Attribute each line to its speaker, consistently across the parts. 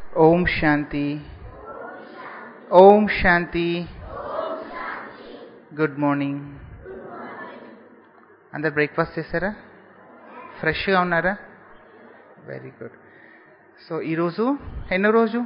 Speaker 1: ఓం శాంతి ఓం శాంతి గుడ్ మార్నింగ్ అందరు బ్రేక్ఫాస్ట్ చేశారా ఫ్రెష్గా ఉన్నారా వెరీ గుడ్ సో ఈరోజు ఎన్నో రోజు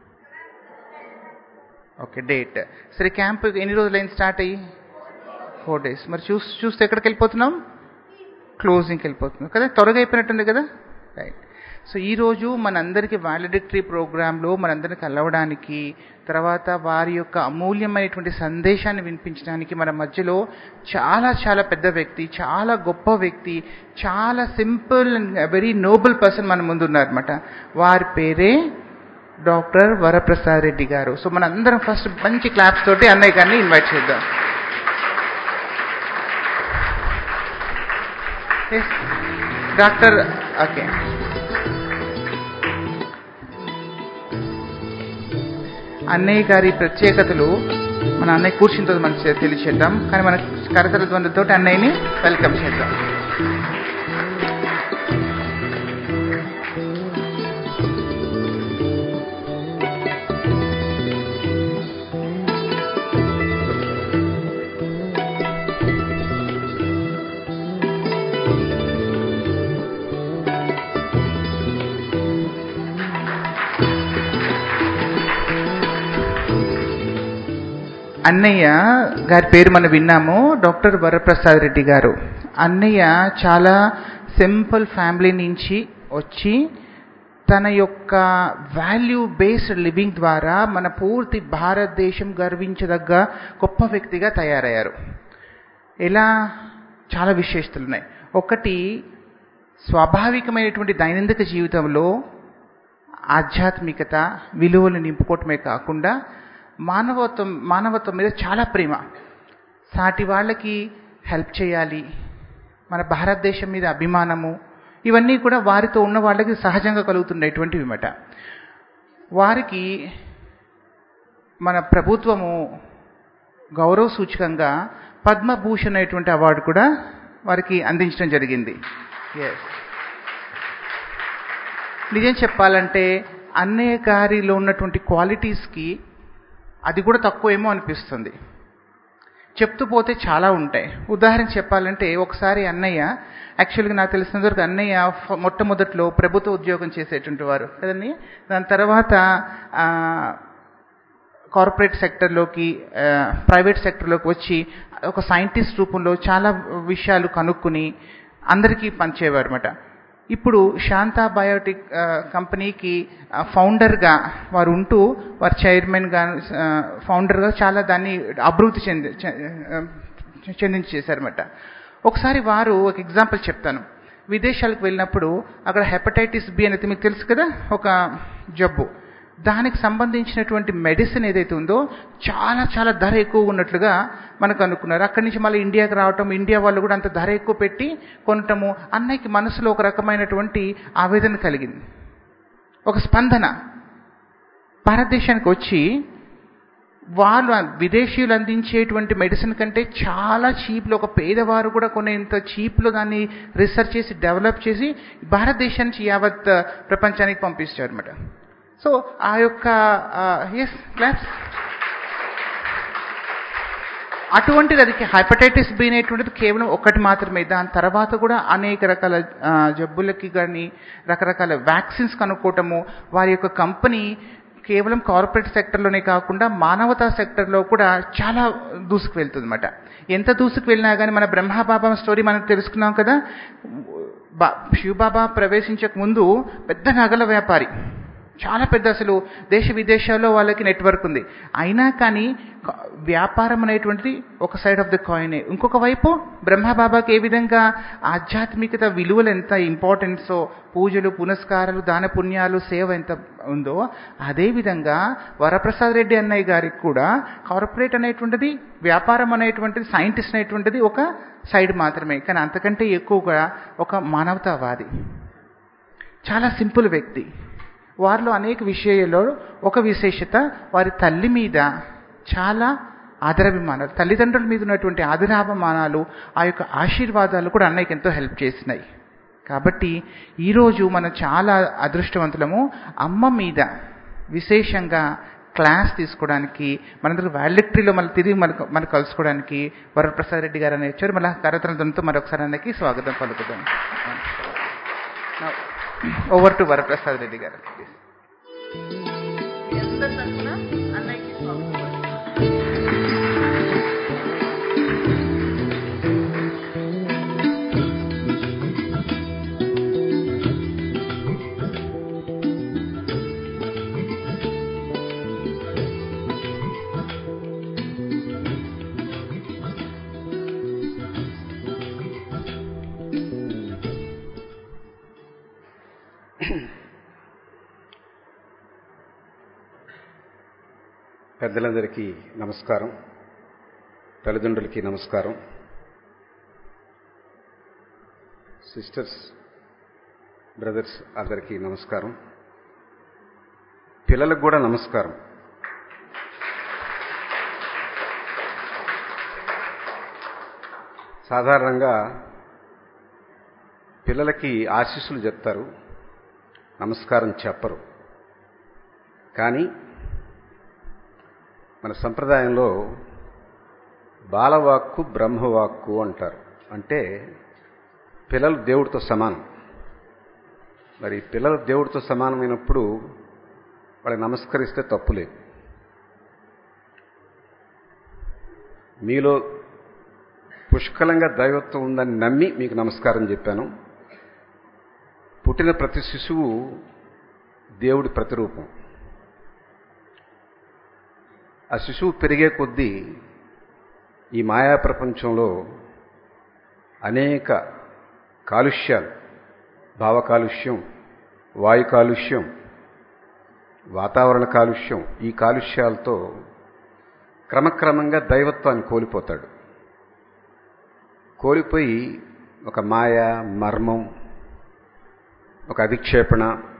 Speaker 1: ఓకే డేట్ సరే క్యాంప్ ఎన్ని రోజులు అయింది స్టార్ట్ అయ్యి ఫోర్ డేస్ మరి చూసి చూస్తే ఎక్కడికి వెళ్ళిపోతున్నాం క్లోజింగ్కి వెళ్ళిపోతున్నాం కదా త్వరగా అయిపోయినట్టుంది కదా రైట్ సో ఈరోజు మనందరికీ వ్యాలిడిటరీ ప్రోగ్రాంలో మనందరిని కలవడానికి తర్వాత వారి యొక్క అమూల్యమైనటువంటి సందేశాన్ని వినిపించడానికి మన మధ్యలో చాలా చాలా పెద్ద వ్యక్తి చాలా గొప్ప వ్యక్తి చాలా simple and very noble person మన ముందు ఉన్నారనమాట వారి పేరే డాక్టర్ వరప్రసాద్ రెడ్డి గారు సో మన అందరం ఫస్ట్ మంచి క్లాప్స్ తోటి అన్నయ్య గారిని ఇన్వైట్ చేద్దాం డాక్టర్ ఓకే అన్నయ్య గారి ప్రత్యేకతలు మన అన్నయ్య కూర్చుని తర్వాత మనకి తెలియచేద్దాం కానీ మన కరతల ద్వంద్వతో అన్నయ్యని వెల్కమ్ చేద్దాం అన్నయ్య గారి పేరు మనం విన్నాము డాక్టర్ వరప్రసాద్ రెడ్డి గారు అన్నయ్య చాలా సింపుల్ ఫ్యామిలీ నుంచి వచ్చి తన యొక్క వాల్యూ బేస్డ్ లివింగ్ ద్వారా మన పూర్తి భారతదేశం గర్వించదగ్గ గొప్ప వ్యక్తిగా తయారయ్యారు ఎలా చాలా విశేషతలు ఉన్నాయి ఒకటి స్వాభావికమైనటువంటి దైనందిక జీవితంలో ఆధ్యాత్మికత విలువలు నింపుకోవటమే కాకుండా మానవత్వం మానవత్వం మీద చాలా ప్రేమ సాటి వాళ్ళకి హెల్ప్ చేయాలి మన భారతదేశం మీద అభిమానము ఇవన్నీ కూడా వారితో ఉన్న వాళ్ళకి సహజంగా కలుగుతుండేటువంటివి అన్నమాట వారికి మన ప్రభుత్వము గౌరవ సూచకంగా పద్మభూషణ్ అనేటువంటి అవార్డు కూడా వారికి అందించడం జరిగింది ఎస్ నిజం చెప్పాలంటే అన్నయ్య గారిలో ఉన్నటువంటి క్వాలిటీస్కి అది కూడా తక్కువేమో అనిపిస్తుంది చెప్తూ పోతే చాలా ఉంటాయి ఉదాహరణ చెప్పాలంటే ఒకసారి అన్నయ్య యాక్చువల్గా నాకు తెలిసినంత వరకు అన్నయ్య మొట్టమొదట్లో ప్రభుత్వ ఉద్యోగం చేసేటువంటి వారు కదండి దాని తర్వాత కార్పొరేట్ సెక్టర్లోకి ప్రైవేట్ సెక్టర్లోకి వచ్చి ఒక సైంటిస్ట్ రూపంలో చాలా విషయాలు కనుక్కుని అందరికీ పనిచేవారు అనమాట ఇప్పుడు శాంతా బయోటిక్ కంపెనీకి ఫౌండర్గా వారు ఉంటూ వారు చైర్మన్గా ఫౌండర్గా చాలా దాన్ని అభివృద్ధి చెంది చెందించి చేశారన్నమాట ఒకసారి వారు ఒక ఎగ్జాంపుల్ చెప్తాను విదేశాలకు వెళ్ళినప్పుడు అక్కడ హెపటైటిస్ బి అనేది మీకు తెలుసు కదా ఒక జబ్బు దానికి సంబంధించినటువంటి మెడిసిన్ ఏదైతే ఉందో చాలా చాలా ధర ఎక్కువ ఉన్నట్లుగా మనకు అనుకున్నారు అక్కడి నుంచి మళ్ళీ ఇండియాకి రావటం ఇండియా వాళ్ళు కూడా అంత ధర ఎక్కువ పెట్టి కొనటము అన్నయ్యకి మనసులో ఒక రకమైనటువంటి ఆవేదన కలిగింది ఒక స్పందన భారతదేశానికి వచ్చి వాళ్ళు విదేశీయులు అందించేటువంటి మెడిసిన్ కంటే చాలా చీప్లో ఒక పేదవారు కూడా కొనేంత చీప్లో దాన్ని రీసెర్చ్ చేసి డెవలప్ చేసి భారతదేశానికి యావత్ ప్రపంచానికి పంపిస్తారు అనమాట సో ఆ యొక్క ఎస్ క్లాప్స్ అటువంటిది అది హెపటైటిస్ బి అనేటువంటిది కేవలం ఒకటి మాత్రమే దాని తర్వాత కూడా అనేక రకాల జబ్బులకి కానీ రకరకాల వ్యాక్సిన్స్ కనుక్కోవటము వారి యొక్క కంపెనీ కేవలం కార్పొరేట్ సెక్టర్లోనే కాకుండా మానవతా సెక్టర్లో కూడా చాలా దూసుకు వెళ్తుంది అనమాట ఎంత దూసుకు వెళ్ళినా కానీ మన బ్రహ్మబాబా స్టోరీ మనం తెలుసుకున్నాం కదా బా శివబాబా ప్రవేశించక ముందు పెద్ద నగల వ్యాపారి చాలా పెద్ద అసలు దేశ విదేశాల్లో వాళ్ళకి నెట్వర్క్ ఉంది అయినా కానీ వ్యాపారం అనేటువంటిది ఒక సైడ్ ఆఫ్ ద కాయినే ఇంకొక వైపు బ్రహ్మబాబాకి ఏ విధంగా ఆధ్యాత్మికత విలువలు ఎంత ఇంపార్టెన్సో పూజలు పునస్కారాలు దాన పుణ్యాలు సేవ ఎంత ఉందో అదేవిధంగా వరప్రసాద్ రెడ్డి అన్నయ్య గారికి కూడా కార్పొరేట్ అనేటువంటిది వ్యాపారం అనేటువంటిది సైంటిస్ట్ అనేటువంటిది ఒక సైడ్ మాత్రమే కానీ అంతకంటే ఎక్కువగా ఒక మానవతావాది చాలా సింపుల్ వ్యక్తి వారిలో అనేక విషయాల్లో ఒక విశేషత వారి తల్లి మీద చాలా ఆదరాభిమానాలు తల్లిదండ్రుల మీద ఉన్నటువంటి ఆదరాభిమానాలు ఆ యొక్క ఆశీర్వాదాలు కూడా అన్నయ్యకి ఎంతో హెల్ప్ చేసినాయి కాబట్టి ఈరోజు మనం చాలా అదృష్టవంతులము అమ్మ మీద విశేషంగా క్లాస్ తీసుకోవడానికి మనందరూ వ్యాలిటరీలో మళ్ళీ తిరిగి మనకు మనకు కలుసుకోవడానికి వరప్రసాద్ రెడ్డి గారు అని వచ్చారు మళ్ళీ కరతలతో మరొకసారి అందరికీ స్వాగతం పలుకుదాం ఓవర్ టు వరప్రసాద్ రెడ్డి గారు ప్లీజ్ అన్నయ్యకి స్వాగతం
Speaker 2: పెద్దలందరికీ నమస్కారం తల్లిదండ్రులకి నమస్కారం సిస్టర్స్ బ్రదర్స్ అందరికీ నమస్కారం పిల్లలకు కూడా నమస్కారం సాధారణంగా పిల్లలకి ఆశీస్సులు చెప్తారు నమస్కారం చెప్పరు కానీ మన సంప్రదాయంలో బాలవాక్కు బ్రహ్మవాక్కు అంటారు అంటే పిల్లలు దేవుడితో సమానం మరి పిల్లలు దేవుడితో సమానమైనప్పుడు వాళ్ళకి నమస్కరిస్తే తప్పులేదు మీలో పుష్కలంగా దైవత్వం ఉందని నమ్మి మీకు నమస్కారం చెప్పాను పుట్టిన ప్రతి శిశువు దేవుడి ప్రతిరూపం ఆ శిశువు పెరిగే కొద్దీ ఈ మాయా ప్రపంచంలో అనేక కాలుష్యాలు భావ కాలుష్యం వాయు కాలుష్యం వాతావరణ కాలుష్యం ఈ కాలుష్యాలతో క్రమక్రమంగా దైవత్వాన్ని కోల్పోతాడు కోల్పోయి ఒక మాయ మర్మం ఒక అధిక్షేపణ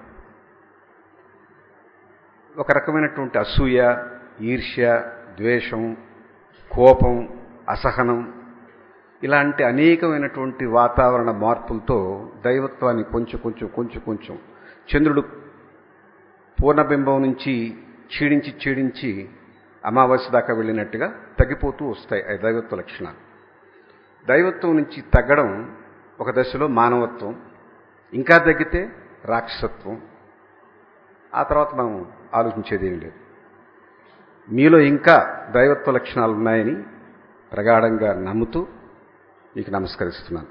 Speaker 2: ఒక రకమైనటువంటి అసూయ ఈర్ష్య ద్వేషం కోపం అసహనం ఇలాంటి అనేకమైనటువంటి వాతావరణ మార్పులతో దైవత్వాన్ని కొంచెం కొంచెం కొంచెం కొంచెం చంద్రుడు పూర్ణబింబం నుంచి చీడించి చీడించి అమావాస్య దాకా వెళ్ళినట్టుగా తగ్గిపోతూ వస్తాయి ఆ దైవత్వ లక్షణాలు దైవత్వం నుంచి తగ్గడం ఒక దశలో మానవత్వం ఇంకా తగ్గితే రాక్షసత్వం ఆ తర్వాత మనం ఆలోచించేది ఏం లేదు మీలో ఇంకా దైవత్వ లక్షణాలు ఉన్నాయని ప్రగాఢంగా నమ్ముతూ మీకు నమస్కరిస్తున్నాను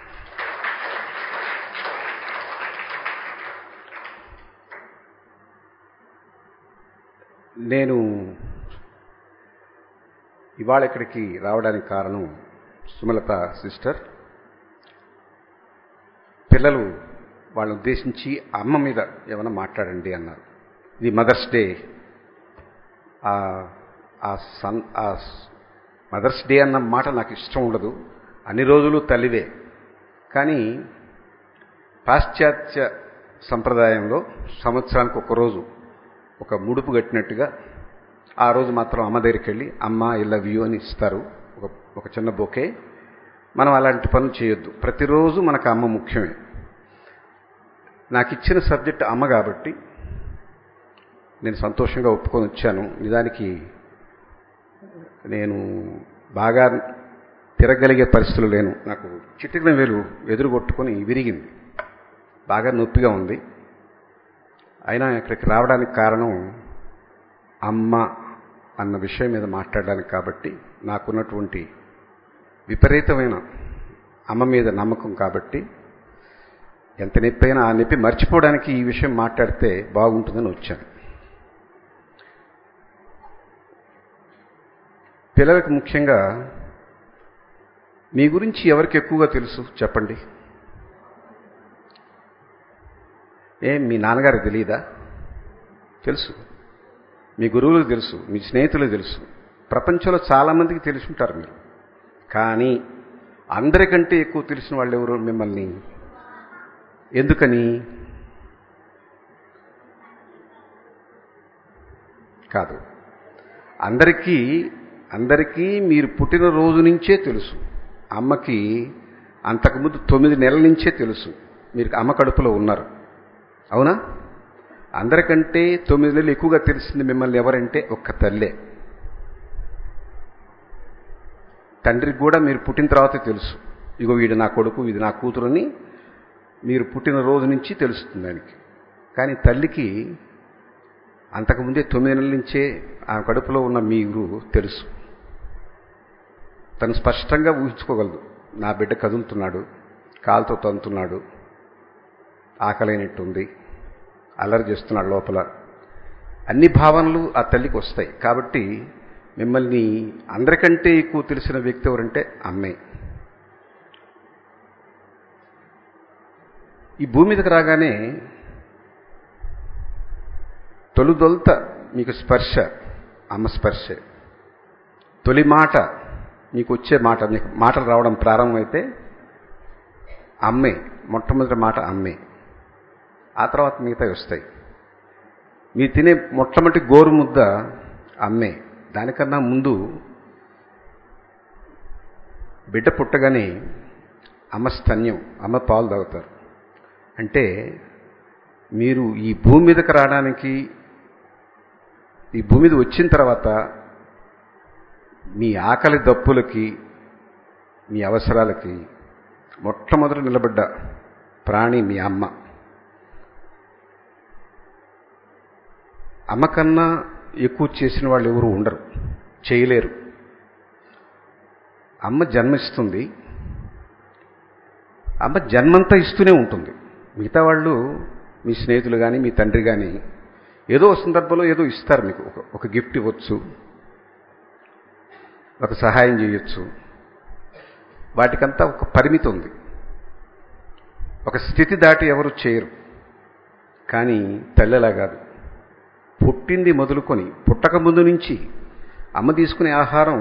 Speaker 2: నేను ఇవాళ ఇక్కడికి రావడానికి కారణం సుమలత సిస్టర్ పిల్లలు వాళ్ళని ఉద్దేశించి అమ్మ మీద ఏమైనా మాట్లాడండి అన్నారు ఇది మదర్స్ డే ఆ సన్ ఆ మదర్స్ డే అన్న మాట నాకు ఇష్టం ఉండదు అన్ని రోజులు తల్లివే కానీ పాశ్చాత్య సంప్రదాయంలో సంవత్సరానికి ఒక రోజు ఒక ముడుపు కట్టినట్టుగా ఆ రోజు మాత్రం అమ్మ దగ్గరికి వెళ్ళి అమ్మ ఐ లవ్ యూ అని ఇస్తారు ఒక ఒక చిన్న బొకే మనం అలాంటి పనులు చేయొద్దు ప్రతిరోజు మనకు అమ్మ ముఖ్యమే నాకు ఇచ్చిన సబ్జెక్ట్ అమ్మ కాబట్టి నేను సంతోషంగా ఒప్పుకొని వచ్చాను నిజానికి నేను బాగా తిరగలిగే పరిస్థితులు లేను నాకు చిటికిన వేలు ఎదురుగొట్టుకొని విరిగింది బాగా నొప్పిగా ఉంది అయినా ఇక్కడికి రావడానికి కారణం అమ్మ అన్న విషయం మీద మాట్లాడడానికి కాబట్టి నాకున్నటువంటి విపరీతమైన అమ్మ మీద నమ్మకం కాబట్టి ఎంత నొప్పి అయినా ఆ నొప్పి మర్చిపోవడానికి ఈ విషయం మాట్లాడితే బాగుంటుందని వచ్చాను పిల్లలకు ముఖ్యంగా మీ గురించి ఎవరికి ఎక్కువగా తెలుసు చెప్పండి ఏం మీ నాన్నగారు తెలియదా తెలుసు మీ గురువులకు తెలుసు మీ స్నేహితులకు తెలుసు ప్రపంచంలో చాలామందికి తెలిసి ఉంటారు మీరు కానీ అందరికంటే ఎక్కువ తెలిసిన వాళ్ళు ఎవరు మిమ్మల్ని ఎందుకని కాదు అందరికీ అందరికీ మీరు పుట్టిన రోజు నుంచే తెలుసు అమ్మకి అంతకుముందు తొమ్మిది నెలల నుంచే తెలుసు మీరు అమ్మ కడుపులో ఉన్నారు అవునా అందరికంటే తొమ్మిది నెలలు ఎక్కువగా తెలిసింది మిమ్మల్ని ఎవరంటే ఒక్క తల్లే తండ్రికి కూడా మీరు పుట్టిన తర్వాతే తెలుసు ఇగో వీడు నా కొడుకు ఇది నా కూతురు అని మీరు పుట్టిన రోజు నుంచి తెలుస్తుంది ఆయనకి కానీ తల్లికి అంతకుముందే తొమ్మిది నెలల నుంచే ఆ కడుపులో ఉన్న మీరు తెలుసు తను స్పష్టంగా ఊహించుకోగలదు నా బిడ్డ కదులుతున్నాడు కాలుతో తంతున్నాడు ఆకలైనట్టుంది అల్లరి చేస్తున్నాడు లోపల అన్ని భావనలు ఆ తల్లికి వస్తాయి కాబట్టి మిమ్మల్ని అందరికంటే ఎక్కువ తెలిసిన వ్యక్తి ఎవరంటే అమ్మే ఈ భూమి మీదకి రాగానే తొలుదొలత మీకు స్పర్శ అమ్మ స్పర్శ తొలి మాట మీకు వచ్చే మాట మీకు మాటలు రావడం ప్రారంభమైతే అమ్మే మొట్టమొదటి మాట అమ్మే ఆ తర్వాత మిగతావి వస్తాయి మీరు తినే మొట్టమొదటి గోరు ముద్ద అమ్మే దానికన్నా ముందు బిడ్డ పుట్టగానే అమ్మ స్తన్యం అమ్మ పాలు తాగుతారు అంటే మీరు ఈ భూమి మీదకి రావడానికి ఈ భూమి మీద వచ్చిన తర్వాత మీ ఆకలి దప్పులకి మీ అవసరాలకి మొట్టమొదటి నిలబడ్డ ప్రాణి మీ అమ్మ అమ్మ కన్నా ఎక్కువ చేసిన వాళ్ళు ఎవరు ఉండరు చేయలేరు అమ్మ జన్మిస్తుంది అమ్మ జన్మంతా ఇస్తూనే ఉంటుంది మిగతా వాళ్ళు మీ స్నేహితులు కానీ మీ తండ్రి కానీ ఏదో సందర్భంలో ఏదో ఇస్తారు మీకు ఒక ఒక గిఫ్ట్ ఇవ్వచ్చు ఒక సహాయం చేయొచ్చు వాటికంతా ఒక పరిమితి ఉంది ఒక స్థితి దాటి ఎవరు చేయరు కానీ తల్లిలా కాదు పుట్టింది మొదలుకొని పుట్టక ముందు నుంచి అమ్మ తీసుకునే ఆహారం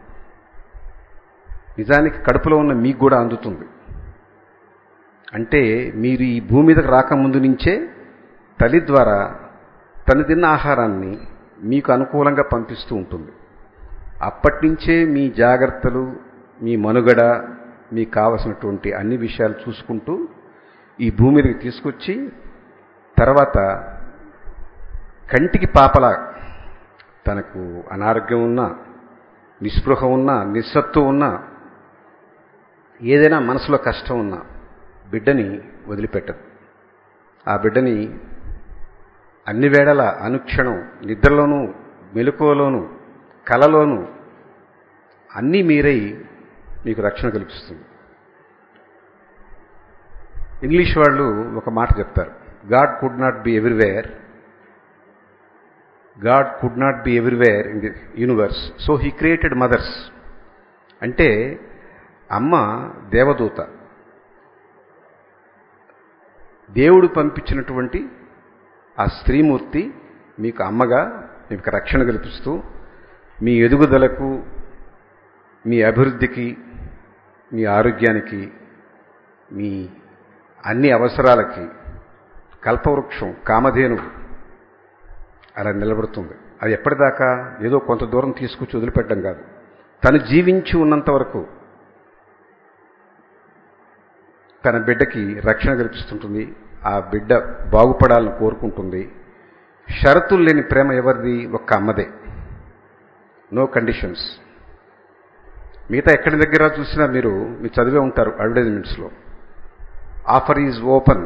Speaker 2: నిజానికి కడుపులో ఉన్న మీకు కూడా అందుతుంది అంటే మీరు ఈ భూమి మీదకి రాకముందు నుంచే తల్లి ద్వారా తను తిన్న ఆహారాన్ని మీకు అనుకూలంగా పంపిస్తూ ఉంటుంది అప్పటి నుంచే మీ జాగ్రత్తలు మీ మనుగడ మీకు కావలసినటువంటి అన్ని విషయాలు చూసుకుంటూ ఈ భూమి మీదకి తీసుకొచ్చి తర్వాత కంటికి పాపలా తనకు అనారోగ్యం ఉన్నా నిస్పృహ ఉన్నా నిస్సత్తు ఉన్నా ఏదైనా మనసులో కష్టం ఉన్నా బిడ్డని వదిలిపెట్టదు ఆ బిడ్డని అన్ని వేళల అనుక్షణం నిద్రలోనూ మెలకువలోనూ కలలోనూ అన్నీ మీరై మీకు రక్షణ కల్పిస్తుంది ఇంగ్లీష్ వాళ్ళు ఒక మాట చెప్తారు God could not be everywhere God could not be everywhere in the universe so he created mothers అంటే అమ్మ దేవదూత దేవుడు పంపించినటువంటి ఆ స్త్రీమూర్తి మీకు అమ్మగా మీకు రక్షణ కల్పిస్తూ మీ ఎదుగుదలకు మీ అభివృద్ధికి మీ ఆరోగ్యానికి మీ అన్ని అవసరాలకి కల్పవృక్షం కామధేను అలా నిలబడుతుంది అది ఎప్పటిదాకా ఏదో కొంత దూరం తీసుకొచ్చి వదిలిపెట్టడం కాదు తను జీవించి ఉన్నంత వరకు తన బిడ్డకి రక్షణ కల్పిస్తుంటుంది ఆ బిడ్డ బాగుపడాలని కోరుకుంటుంది షరతులు లేని ప్రేమ ఎవరిది ఒక్క అమ్మదే నో కండిషన్స్ మిగతా ఎక్కడి దగ్గర చూసినా మీరు మీరు చదివే ఉంటారు అడ్వర్టైజ్మెంట్స్లో offer is open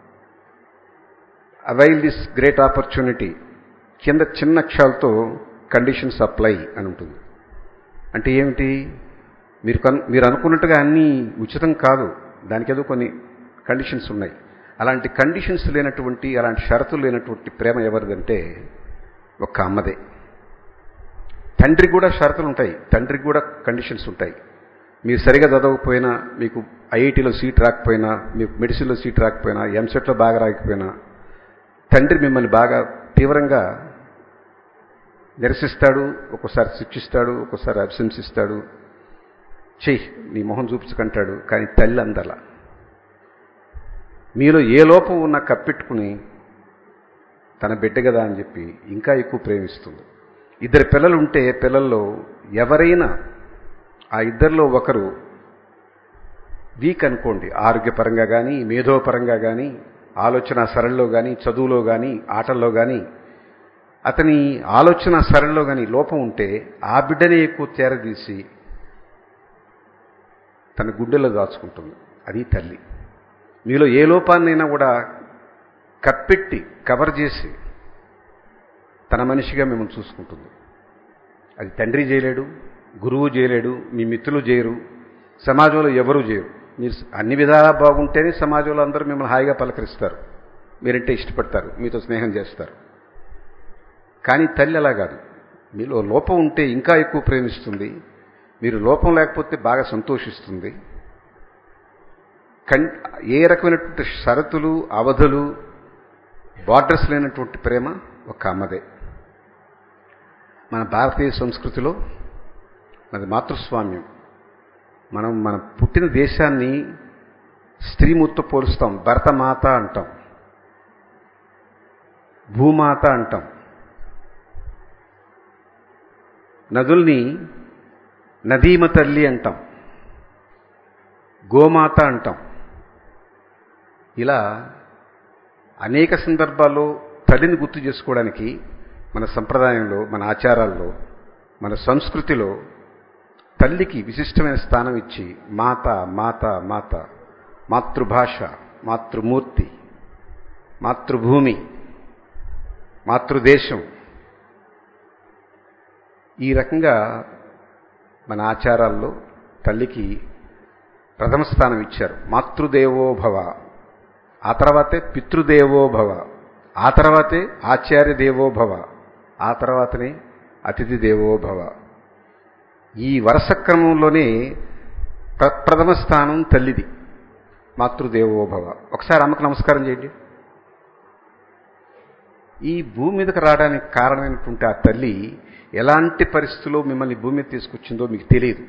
Speaker 2: avail this great opportunity కింద చిన్న అక్షరాలతో కండిషన్స్ అప్లై అని ఉంటుంది అంటే ఏమిటి మీరు కన్ మీరు అనుకున్నట్టుగా అన్నీ ఉచితం కాదు దానికి ఏదో కొన్ని కండిషన్స్ ఉన్నాయి అలాంటి కండిషన్స్ లేనటువంటి అలాంటి షరతులు లేనటువంటి ప్రేమ ఎవరిదంటే ఒక్క అమ్మదే తండ్రికి కూడా షరతులు ఉంటాయి తండ్రికి కూడా కండిషన్స్ ఉంటాయి మీరు సరిగా చదవకపోయినా మీకు ఐఐటీలో సీట్ రాకపోయినా మీకు మెడిసిన్లో సీట్ రాకపోయినా ఎంసెట్లో బాగా రాకపోయినా తండ్రి మిమ్మల్ని బాగా తీవ్రంగా నిరసిస్తాడు ఒక్కోసారి శిక్షిస్తాడు ఒక్కోసారి అభిశంసిస్తాడు చెయ్యి నీ మొహం చూపించుకుంటాడు కానీ తల్లి అందల మీలో ఏ లోపం ఉన్నా కప్పెట్టుకుని తన బిడ్డ కదా అని చెప్పి ఇంకా ఎక్కువ ప్రేమిస్తుంది ఇద్దరు పిల్లలు ఉంటే పిల్లల్లో ఎవరైనా ఆ ఇద్దరిలో ఒకరు వీక్ అనుకోండి ఆరోగ్యపరంగా కానీ మేధోపరంగా కానీ ఆలోచన సరళిలో కానీ చదువులో కానీ ఆటల్లో కానీ అతని ఆలోచన సరళిలో కానీ లోపం ఉంటే ఆ బిడ్డనే ఎక్కువ తేరదీసి తన గుండెలో దాచుకుంటుంది అది తల్లి మీలో ఏ లోపాన్నైనా కూడా కప్పెట్టి కవర్ చేసి తన మనిషిగా మిమ్మల్ని చూసుకుంటుంది అది తండ్రి చేయలేడు గురువు చేయలేడు మీ మిత్రులు చేయరు సమాజంలో ఎవరూ చేయరు మీరు అన్ని విధాలా బాగుంటేనే సమాజంలో అందరూ మిమ్మల్ని హాయిగా పలకరిస్తారు మీరంటే ఇష్టపడతారు మీతో స్నేహం చేస్తారు కానీ తల్లి అలా కాదు మీలో లోపం ఉంటే ఇంకా ఎక్కువ ప్రేమిస్తుంది మీరు లోపం లేకపోతే బాగా సంతోషిస్తుంది కన్ ఏ రకమైనటువంటి షరతులు అవధులు బార్డర్స్ లేనటువంటి ప్రేమ ఒక అమ్మదే మన భారతీయ సంస్కృతిలో మనది మాతృస్వామ్యం మనం మన పుట్టిన దేశాన్ని స్త్రీమూర్తో పోలుస్తాం భరతమాత అంటాం భూమాత అంటాం నదుల్ని నదీమ తల్లి అంటాం గోమాత అంటాం ఇలా అనేక సందర్భాల్లో తల్లిని గుర్తు చేసుకోవడానికి మన సంప్రదాయంలో మన ఆచారాల్లో మన సంస్కృతిలో తల్లికి విశిష్టమైన స్థానం ఇచ్చి మాత మాత మాత మాతృభాష మాతృమూర్తి మాతృభూమి మాతృదేశం ఈ రకంగా మన ఆచారాల్లో తల్లికి ప్రథమ స్థానం ఇచ్చారు మాతృదేవోభవ ఆ తర్వాతే పితృదేవోభవ ఆ తర్వాతే ఆచార్య దేవోభవ ఆ తర్వాతనే అతిథి దేవోభవ ఈ వరుస క్రమంలోనే ప్రథమ స్థానం తల్లిది మాతృదేవోభవ ఒకసారి అమ్మకు నమస్కారం చేయండి ఈ భూమి మీదకి రావడానికి కారణమైనటువంటి ఆ తల్లి ఎలాంటి పరిస్థితుల్లో మిమ్మల్ని భూమి మీద తీసుకొచ్చిందో మీకు తెలియదు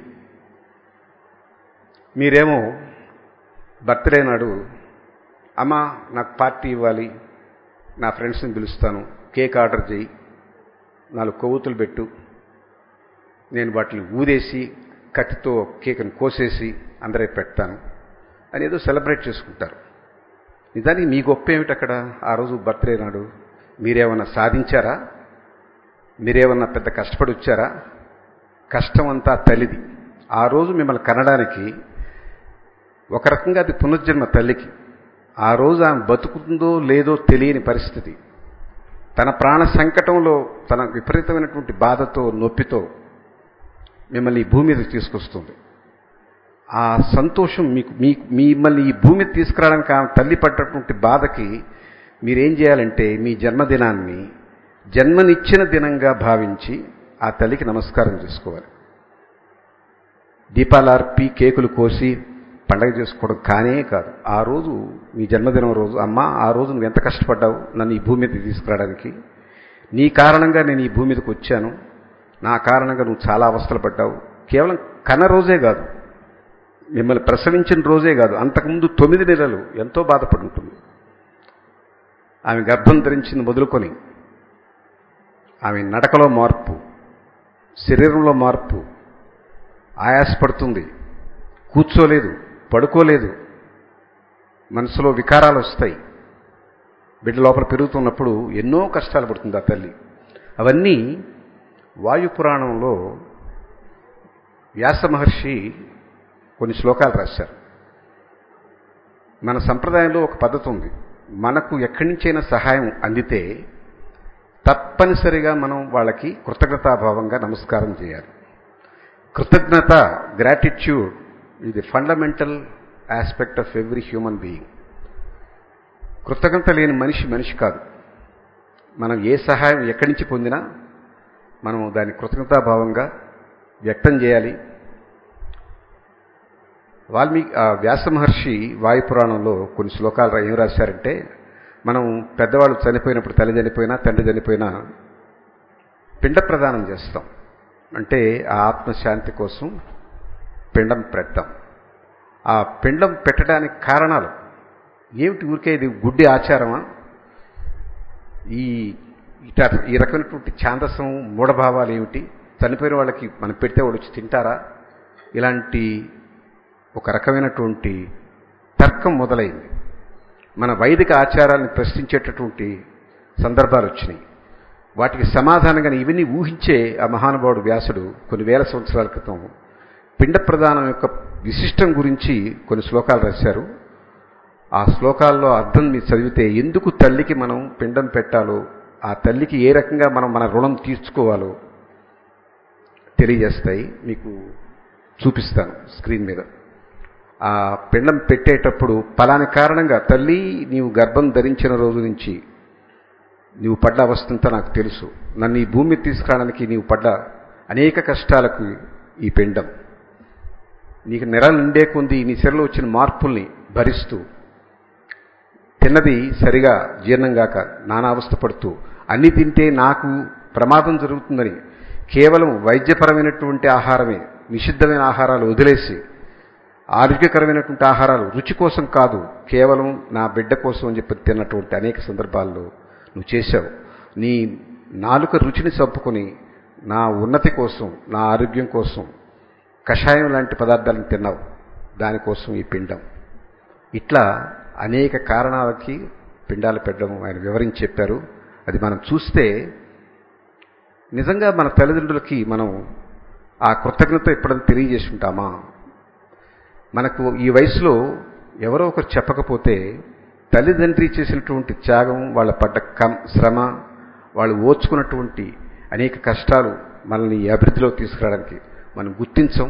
Speaker 2: మీరేమో బర్త్డే నాడు అమ్మ నాకు పార్టీ ఇవ్వాలి నా ఫ్రెండ్స్ని పిలుస్తాను కేక్ ఆర్డర్ చేయి నాలుగు కొవ్వొత్తులు పెట్టు నేను వాటిని ఊదేసి కత్తితో కేక్ని కోసేసి అందరే పెడతాను అని ఏదో సెలబ్రేట్ చేసుకుంటారు నిజానికి మీ గొప్ప ఏమిటి అక్కడ ఆ రోజు బర్త్డే నాడు మీరేమన్నా సాధించారా మీరేమన్నా పెద్ద కష్టపడి వచ్చారా కష్టం అంతా తల్లిది ఆ రోజు మిమ్మల్ని కనడానికి ఒక రకంగా అది పునర్జన్మ తల్లికి ఆ రోజు ఆమె బతుకుతుందో లేదో తెలియని పరిస్థితి తన ప్రాణ సంకటంలో తన విపరీతమైనటువంటి బాధతో నొప్పితో మిమ్మల్ని ఈ భూమి మీదకి తీసుకొస్తుంది ఆ సంతోషం మీకు మీ మిమ్మల్ని ఈ భూమి మీద తీసుకురావడానికి ఆమె తల్లి పడ్డటువంటి బాధకి మీరేం చేయాలంటే మీ జన్మదినాన్ని జన్మనిచ్చిన దినంగా భావించి ఆ తల్లికి నమస్కారం చేసుకోవాలి దీపాలార్పి కేకులు కోసి పండగ చేసుకోవడం కానే కాదు ఆ రోజు మీ జన్మదినం రోజు అమ్మ ఆ రోజు నువ్వు ఎంత కష్టపడ్డావు నన్ను ఈ భూమి మీదకి తీసుకురావడానికి నీ కారణంగా నేను ఈ భూమి మీదకి వచ్చాను నా కారణంగా నువ్వు చాలా అవస్థలు పడ్డావు కేవలం కన రోజే కాదు మిమ్మల్ని ప్రసవించిన రోజే కాదు అంతకుముందు తొమ్మిది నెలలు ఎంతో బాధపడి ఉంటుంది ఆమె గర్భం ధరించింది మొదలుకొని ఆమె నడకలో మార్పు శరీరంలో మార్పు ఆయాసపడుతుంది కూర్చోలేదు పడుకోలేదు మనసులో వికారాలు వస్తాయి బిడ్డ లోపల పెరుగుతున్నప్పుడు ఎన్నో కష్టాలు పడుతుంది ఆ తల్లి అవన్నీ వాయు పురాణంలో వ్యాస మహర్షి కొన్ని శ్లోకాలు రాశారు మన సంప్రదాయంలో ఒక పద్ధతి ఉంది మనకు ఎక్కడి నుంచైనా సహాయం అందితే తప్పనిసరిగా మనం వాళ్ళకి కృతజ్ఞతాభావంగా నమస్కారం చేయాలి కృతజ్ఞత గ్రాటిట్యూడ్ ఇది fundamental aspect of every human being కృతజ్ఞత లేని మనిషి మనిషి కాదు మనం ఏ సహాయం ఎక్కడి నుంచి పొందినా మనం దాని కృతజ్ఞతాభావంగా వ్యక్తం చేయాలి వాల్మీకి వ్యాస మహర్షి వాయుపురాణంలో కొన్ని శ్లోకాలు ఏం రాశారంటే మనం పెద్దవాళ్ళు చనిపోయినప్పుడు తల్లి చనిపోయినా తండ్రి చనిపోయినా పిండ ప్రదానం చేస్తాం అంటే ఆ ఆత్మశాంతి కోసం పిండం పెడతాం ఆ పిండం పెట్టడానికి కారణాలు ఏమిటి ఊరికే ఇది గుడ్డి ఆచారమా ఈ ఇట ఈ రకమైనటువంటి ఛాందసం మూఢభావాలు ఏమిటి చనిపోయిన వాళ్ళకి మనం పెడితే వాళ్ళు వచ్చి తింటారా ఇలాంటి ఒక రకమైనటువంటి తర్కం మొదలైంది మన వైదిక ఆచారాలను ప్రశ్నించేటటువంటి సందర్భాలు వచ్చినాయి వాటికి సమాధానంగా ఇవన్నీ ఊహించే ఆ మహానుభావుడు వ్యాసుడు కొన్ని వేల సంవత్సరాల క్రితం పిండ ప్రదానం యొక్క విశిష్టం గురించి కొన్ని శ్లోకాలు రాశారు ఆ శ్లోకాల్లో అర్థం మీరు చదివితే ఎందుకు తల్లికి మనం పిండం పెట్టాలో ఆ తల్లికి ఏ రకంగా మనం మన రుణం తీర్చుకోవాలో తెలియజేస్తాయి మీకు చూపిస్తాను స్క్రీన్ మీద ఆ పిండం పెట్టేటప్పుడు పలాని కారణంగా తల్లి నీవు గర్భం ధరించిన రోజు నుంచి నీవు పడ్డ అవస్థంతా నాకు తెలుసు నన్ను ఈ భూమి తీసుకురావడానికి నీవు పడ్డ అనేక కష్టాలకు ఈ పిండం నీకు నెల నిండే కొంది నీ శరీరంలో వచ్చిన మార్పుల్ని భరిస్తూ తిన్నది సరిగా జీర్ణం కాక నానా అవస్థ పడుతూ అన్ని తింటే నాకు ప్రమాదం జరుగుతుందని కేవలం వైద్యపరమైనటువంటి ఆహారమే నిషిద్ధమైన ఆహారాలు వదిలేసి ఆరోగ్యకరమైనటువంటి ఆహారాలు రుచి కోసం కాదు కేవలం నా బిడ్డ కోసం అని చెప్పి తిన్నటువంటి అనేక సందర్భాల్లో నువ్వు చేశావు నీ నాలుక రుచిని చంపుకొని నా ఉన్నతి కోసం నా ఆరోగ్యం కోసం కషాయం లాంటి పదార్థాలను తిన్నావు దానికోసం ఈ పిండం ఇట్లా అనేక కారణాలకి పిండాలు పెట్టడం ఆయన వివరించి చెప్పారు అది మనం చూస్తే నిజంగా మన తల్లిదండ్రులకి మనం ఆ కృతజ్ఞత ఎప్పుడైనా తెలియజేసి ఉంటామా మనకు ఈ వయసులో ఎవరో ఒకరు చెప్పకపోతే తల్లిదండ్రి చేసినటువంటి త్యాగం వాళ్ళ పడ్డ కం శ్రమ వాళ్ళు ఓర్చుకున్నటువంటి అనేక కష్టాలు మనల్ని ఈ అభివృద్ధిలో తీసుకురావడానికి మనం గుర్తించం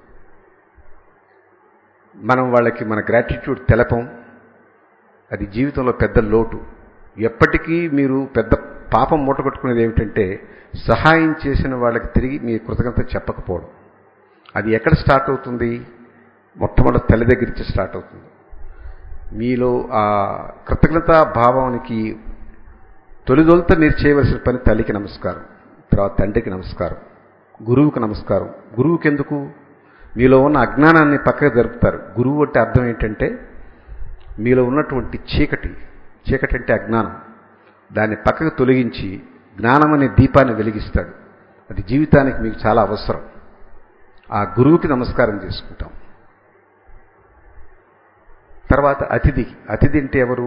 Speaker 2: మనం వాళ్ళకి మన గ్రాటిట్యూడ్ తెలపం అది జీవితంలో పెద్ద లోటు ఎప్పటికీ మీరు పెద్ద పాపం మూటగొట్టుకునేది ఏమిటంటే సహాయం చేసిన వాళ్ళకి తిరిగి మీ కృతజ్ఞత చెప్పకపోవడం అది ఎక్కడ స్టార్ట్ అవుతుంది మొట్టమొదటి తల్లి దగ్గర నుంచి స్టార్ట్ అవుతుంది మీలో ఆ కృతజ్ఞతా భావానికి తొలిదొలత మీరు చేయవలసిన పని తల్లికి నమస్కారం తర్వాత తండ్రికి నమస్కారం గురువుకి నమస్కారం గురువుకి ఎందుకు మీలో ఉన్న అజ్ఞానాన్ని పక్కకు జరుపుతారు గురువు అంటే అర్థం ఏంటంటే మీలో ఉన్నటువంటి చీకటి చీకటి అంటే అజ్ఞానం దాన్ని పక్కకు తొలగించి జ్ఞానం అనే దీపాన్ని వెలిగిస్తాడు అది జీవితానికి మీకు చాలా అవసరం ఆ గురువుకి నమస్కారం చేసుకుంటాం తర్వాత అతిథి అతిథి అంటే ఎవరు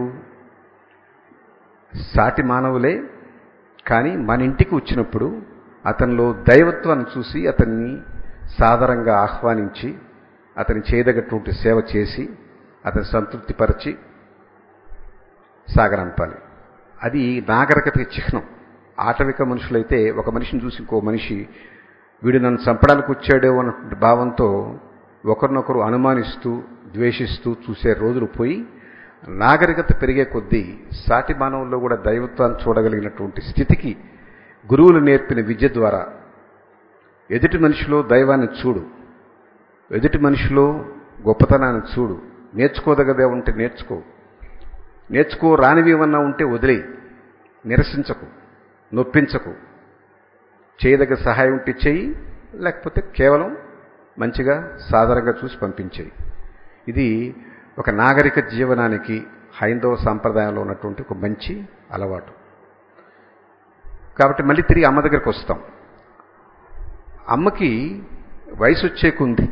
Speaker 2: సాటి మానవులే కానీ మన ఇంటికి వచ్చినప్పుడు అతనిలో దైవత్వాన్ని చూసి అతన్ని సాదరంగా ఆహ్వానించి అతని చేయదగ్గటువంటి సేవ చేసి అతని సంతృప్తిపరిచి సాగనంపాలి అది నాగరికతకి చిహ్నం ఆటవిక మనుషులైతే ఒక మనిషిని చూసి ఇంకో మనిషి వీడు నన్ను చంపడానికి వచ్చాడో అన్నటువంటి భావంతో ఒకరినొకరు అనుమానిస్తూ ద్వేషిస్తూ చూసే రోజులు పోయి నాగరికత పెరిగే కొద్దీ సాటి మానవుల్లో కూడా దైవత్వాన్ని చూడగలిగినటువంటి స్థితికి గురువులు నేర్పిన విద్య ద్వారా ఎదుటి మనిషిలో దైవాన్ని చూడు ఎదుటి మనిషిలో గొప్పతనాన్ని చూడు నేర్చుకోదగదే ఉంటే నేర్చుకో నేర్చుకో రానివి ఏమన్నా ఉంటే వదిలేయి నిరసించకు నొప్పించకు చేయదగ్గ సహాయం ఉంటే చెయ్యి లేకపోతే కేవలం మంచిగా సాధారణంగా చూసి పంపించేయి ఇది ఒక నాగరిక జీవనానికి హైందవ సాంప్రదాయంలో ఉన్నటువంటి ఒక మంచి అలవాటు కాబట్టి మళ్ళీ తిరిగి అమ్మ దగ్గరికి వస్తాం అమ్మకి వయసు వచ్చే కొంది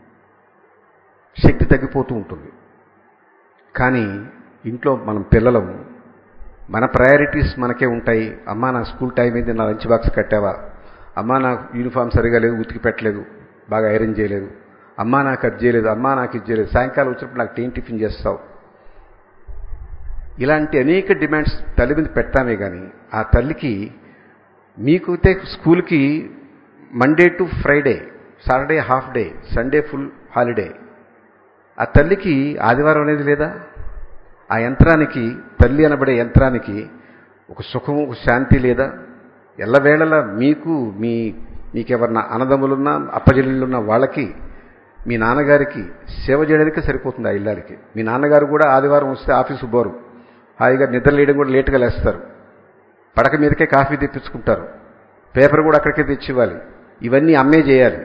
Speaker 2: శక్తి తగ్గిపోతూ ఉంటుంది కానీ ఇంట్లో మనం పిల్లలం మన ప్రయారిటీస్ మనకే ఉంటాయి అమ్మా నా స్కూల్ టైం అయింది నా లంచ్ బాక్స్ కట్టావా అమ్మా నా యూనిఫామ్ సరిగా లేదు ఉతికి పెట్టలేదు బాగా ఐరన్ చేయలేదు అమ్మా నాకు అది చేయలేదు అమ్మా నాకు ఇది చేయలేదు సాయంకాలం వచ్చినప్పుడు నాకు టీన్ టిఫిన్ చేస్తావు ఇలాంటి అనేక డిమాండ్స్ తల్లి మీద పెడతామే కానీ ఆ తల్లికి మీకైతే స్కూల్కి Monday to Friday Saturday half day Sunday full holiday ఆ తల్లికి ఆదివారం అనేది లేదా ఆ యంత్రానికి తల్లి అనబడే యంత్రానికి ఒక సుఖము ఒక శాంతి లేదా ఎల్లవేళలా మీకు మీ మీకెవరన్నా అన్నదమ్ములున్నా అప్పజల్లున్న వాళ్ళకి మీ నాన్నగారికి సేవ చేయడానికి సరిపోతుంది ఆ ఇల్లాలకి మీ నాన్నగారు కూడా ఆదివారం వస్తే ఆఫీసు పోరు హాయిగా నిద్ర లేయడం కూడా లేటుగా లేస్తారు పడక మీదకే కాఫీ తెప్పించుకుంటారు పేపర్ కూడా అక్కడికే తెచ్చివ్వాలి ఇవన్నీ అమ్మే చేయాలి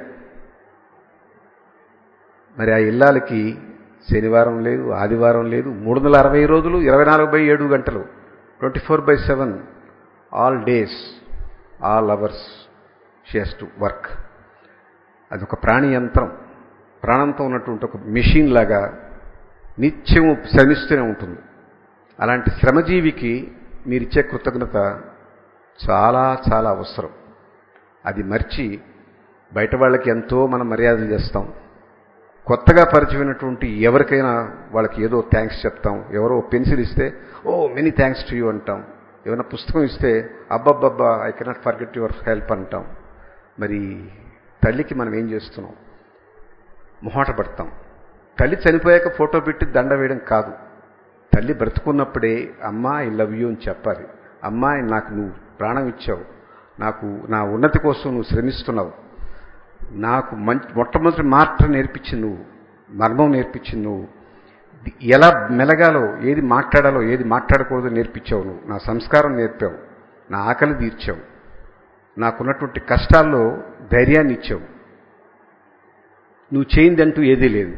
Speaker 2: మరి ఆ ఇల్లాలకి శనివారం లేదు ఆదివారం లేదు మూడు వందల అరవై రోజులు ఇరవై నాలుగు బై ఏడు గంటలు twenty four by seven all days all hours she has to work అది ఒక ప్రాణి యంత్రం ప్రాణంతో ఉన్నటువంటి ఒక మెషిన్ లాగా నిత్యం శ్రమిస్తూనే ఉంటుంది అలాంటి శ్రమజీవికి మీరిచ్చే కృతజ్ఞత చాలా చాలా అవసరం అది మర్చి బయట వాళ్ళకి ఎంతో మనం మర్యాదలు చేస్తాం కొత్తగా పరిచయమైనటువంటి ఎవరికైనా వాళ్ళకి ఏదో థ్యాంక్స్ చెప్తాం ఎవరో పెన్సిల్ ఇస్తే oh many thanks to you అంటాం ఏమైనా పుస్తకం ఇస్తే అబ్బబ్బబ్బా I cannot forget your help అంటాం మరి తల్లికి మనం ఏం చేస్తున్నాం మొహాట పడతాం తల్లి చనిపోయాక ఫోటో పెట్టి దండ వేయడం కాదు తల్లి బ్రతుకున్నప్పుడే అమ్మా ఐ లవ్ యూ అని చెప్పాలి అమ్మా నాకు నువ్వు ప్రాణం ఇచ్చావు నాకు నా ఉన్నతి కోసం నువ్వు శ్రమిస్తున్నావు నాకు మంచి మొట్టమొదటి మాట నేర్పించింది నువ్వు మర్మం నేర్పించింది నువ్వు ఎలా మెలగాలో ఏది మాట్లాడాలో ఏది మాట్లాడకూడదో నేర్పించావు నువ్వు నా సంస్కారం నేర్పావు నా ఆకలి తీర్చావు నాకున్నటువంటి కష్టాల్లో ధైర్యాన్ని ఇచ్చావు నువ్వు చేయిందంటూ ఏదీ లేదు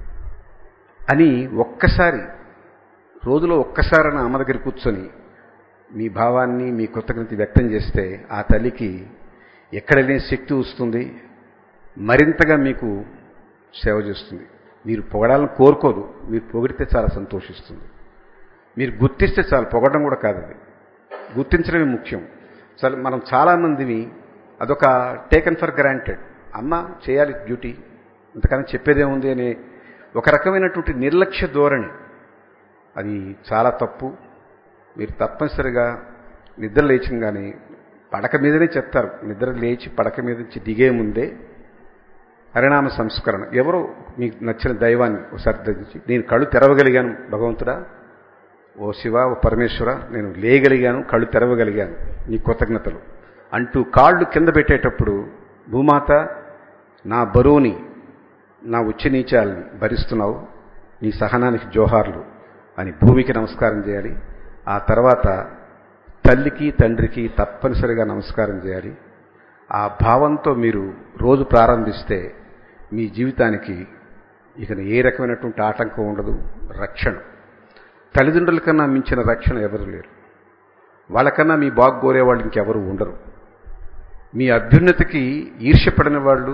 Speaker 2: అని ఒక్కసారి రోజులో ఒక్కసారి నా అమ్మ దగ్గర కూర్చొని మీ భావాన్ని మీ కృతజ్ఞత వ్యక్తం చేస్తే ఆ తల్లికి ఎక్కడ లేని శక్తి వస్తుంది మరింతగా మీకు సేవ చేస్తుంది మీరు పొగడాలని కోరుకోదు మీరు పొగిడితే చాలా సంతోషిస్తుంది మీరు గుర్తిస్తే చాలు పొగడడం కూడా కాదు అది గుర్తించడమే ముఖ్యం సరే మనం చాలామందిని అదొక టేకన్ ఫర్ గ్రాంటెడ్ అమ్మ చేయాలి డ్యూటీ ఇంతకన్నా చెప్పేదేముంది అనే ఒక రకమైనటువంటి నిర్లక్ష్య ధోరణి అది చాలా తప్పు మీరు తప్పనిసరిగా నిద్ర లేచిన కానీ పడక మీదనే చెప్తారు నిద్ర లేచి పడక మీద నుంచి దిగే ముందే హరినామ సంస్కరణ ఎవరో మీకు నచ్చిన దైవాన్ని ఒకసారి ధరించి నేను కళ్ళు తెరవగలిగాను భగవంతుడా ఓ శివ ఓ పరమేశ్వర నేను లేయగలిగాను కళ్ళు తెరవగలిగాను నీ కృతజ్ఞతలు అంటూ కాళ్ళు కింద పెట్టేటప్పుడు భూమాత నా బరువుని నా ఉచ్చ నీచాలని భరిస్తున్నావు నీ సహనానికి జోహార్లు అని భూమికి నమస్కారం చేయాలి ఆ తర్వాత తల్లికి తండ్రికి తప్పనిసరిగా నమస్కారం చేయాలి ఆ భావంతో మీరు రోజు ప్రారంభిస్తే మీ జీవితానికి ఇక ఏ రకమైనటువంటి ఆటంకం ఉండదు రక్షణ తల్లిదండ్రుల కన్నా మించిన రక్షణ ఎవరు లేరు వాళ్ళకన్నా మీ బాగు కోరే వాళ్ళు ఇంకెవరు ఉండరు మీ అభ్యున్నతికి ఈర్ష్యపడిన వాళ్ళు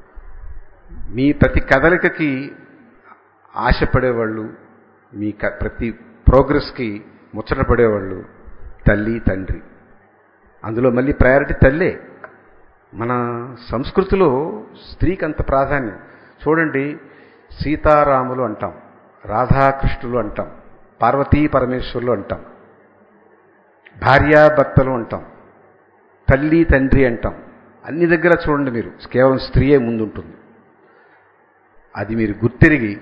Speaker 2: మీ ప్రతి కదలికకి ఆశపడేవాళ్ళు మీ ప్రతి ప్రోగ్రెస్కి ముచ్చటపడేవాళ్ళు తల్లి తండ్రి అందులో మళ్ళీ ప్రయారిటీ తల్లే మన సంస్కృతిలో స్త్రీకి అంత ప్రాధాన్యం చూడండి సీతారాములు అంటాం రాధాకృష్ణులు అంటాం పార్వతీ పరమేశ్వరులు అంటాం భార్యాభర్తలు అంటాం తల్లి తండ్రి అంటాం అన్ని దగ్గర చూడండి మీరు కేవలం స్త్రీయే ముందుంటుంది అది మీరు గుర్తిరిగి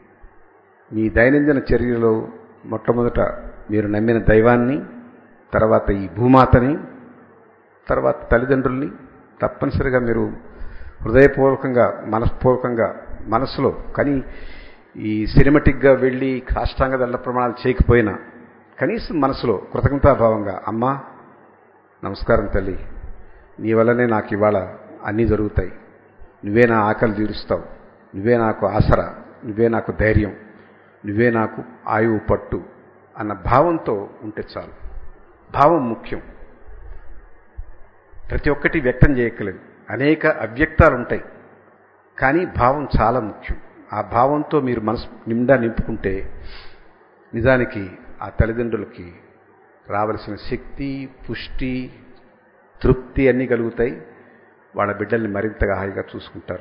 Speaker 2: మీ దైనందిన చర్యలో మొట్టమొదట మీరు నమ్మిన దైవాన్ని తర్వాత ఈ భూమాతని తర్వాత తల్లిదండ్రుల్ని తప్పనిసరిగా మీరు హృదయపూర్వకంగా మనస్పూర్వకంగా మనసులో కానీ ఈ సినిమటిక్గా వెళ్ళి కాష్టాంగ దండ ప్రమాణాలు చేయకపోయినా కనీసం మనసులో కృతజ్ఞతాభావంగా అమ్మా నమస్కారం తల్లి నీ వల్లనే నాకు ఇవాళ అన్నీ జరుగుతాయి నువ్వే నా ఆకలి తీరుస్తావు నువ్వే నాకు ఆసరా నువ్వే నాకు ధైర్యం నువ్వే నాకు ఆయువు పట్టు అన్న భావంతో ఉంటే చాలు భావం ముఖ్యం ప్రతి ఒక్కటి వ్యక్తం చేయక్కలేదు అనేక అవ్యక్తాలు ఉంటాయి కానీ భావం చాలా ముఖ్యం ఆ భావంతో మీరు మనసు నిండా నింపుకుంటే నిజానికి ఆ తల్లిదండ్రులకి రావలసిన శక్తి పుష్టి తృప్తి అన్నీ కలుగుతాయి వాళ్ళ బిడ్డల్ని మరింతగా హాయిగా చూసుకుంటారు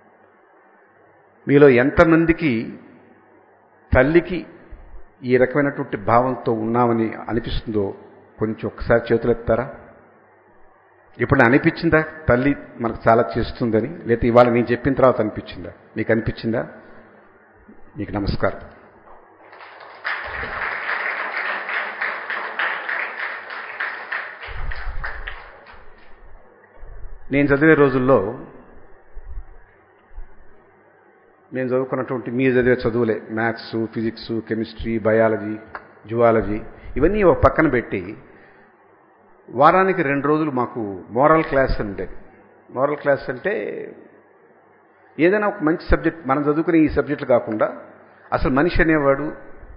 Speaker 2: మీలో ఎంతమందికి తల్లికి ఈ రకమైనటువంటి భావంతో ఉన్నామని అనిపిస్తుందో కొంచెం ఒక్కసారి చేతులెత్తారా ఇప్పుడు అనిపించిందా తల్లి మనకు చాలా చేస్తుందని లేకపోతే ఇవాళ నేను చెప్పిన తర్వాత అనిపించిందా మీకు అనిపించిందా మీకు నమస్కారం నేను చదివే రోజుల్లో నేను చదువుకున్నటువంటి మీరు చదివే చదువులే maths physics chemistry biology zoology ఇవన్నీ ఒక పక్కన పెట్టి వారానికి రెండు రోజులు మాకు మోరల్ క్లాస్ ఉండేది మోరల్ క్లాస్ అంటే ఏదైనా ఒక మంచి సబ్జెక్ట్ మనం చదువుకునే ఈ సబ్జెక్టులు కాకుండా అసలు మనిషి అనేవాడు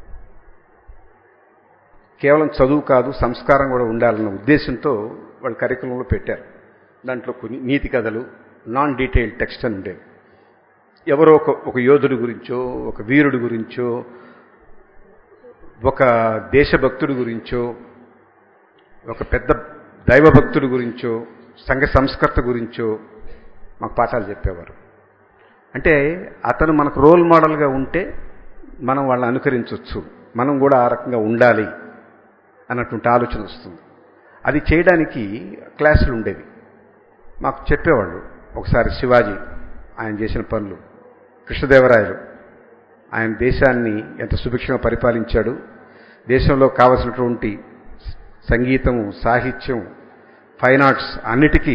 Speaker 2: కేవలం చదువు కాదు సంస్కారం కూడా ఉండాలన్న ఉద్దేశంతో వాళ్ళు కరికులంలో పెట్టారు దాంట్లో కొన్ని నీతి కథలు నాన్ డీటెయిల్డ్ టెక్స్ట్ అని ఉండేవి ఎవరో ఒక ఒక యోధుడి గురించో ఒక వీరుడి గురించో ఒక దేశభక్తుడి గురించో ఒక పెద్ద దైవభక్తుడి గురించో సంఘ సంస్కర్త గురించో మాకు పాఠాలు చెప్పేవారు అంటే అతను మనకు రోల్ మోడల్గా ఉంటే మనం వాళ్ళని అనుకరించవచ్చు మనం కూడా ఆ రకంగా ఉండాలి అన్నటువంటి ఆలోచన వస్తుంది అది చేయడానికి క్లాసులు ఉండేవి మాకు చెప్పేవాళ్ళు ఒకసారి శివాజీ ఆయన చేసిన పనులు కృష్ణదేవరాయలు ఆయన దేశాన్ని ఎంత సుభిక్షంగా పరిపాలించాడు దేశంలో కావలసినటువంటి సంగీతం సాహిత్యం ఫైన్ ఆర్ట్స్ అన్నిటికీ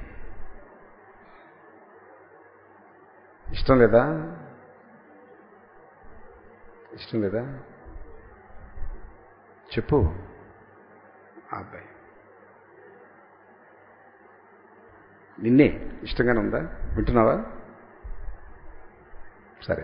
Speaker 2: ఇష్టం లేదా ఇష్టం లేదా చెప్పు ఆ అబ్బాయి నిన్నే ఇష్టంగానే ఉందా వింటున్నావా సరే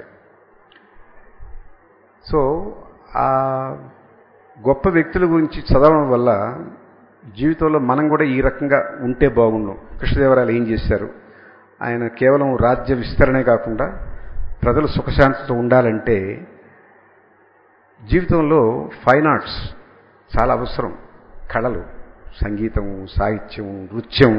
Speaker 2: సో ఆ గొప్ప వ్యక్తుల గురించి చదవడం వల్ల జీవితంలో మనం కూడా ఈ రకంగా ఉంటే బాగుండు కృష్ణదేవరాయలు ఏం చేశారు ఆయన కేవలం రాజ్య విస్తరణే కాకుండా ప్రజలు సుఖశాంతితో ఉండాలంటే జీవితంలో ఫైన్ ఆర్ట్స్ చాలా అవసరం కళలు సంగీతం సాహిత్యం నృత్యం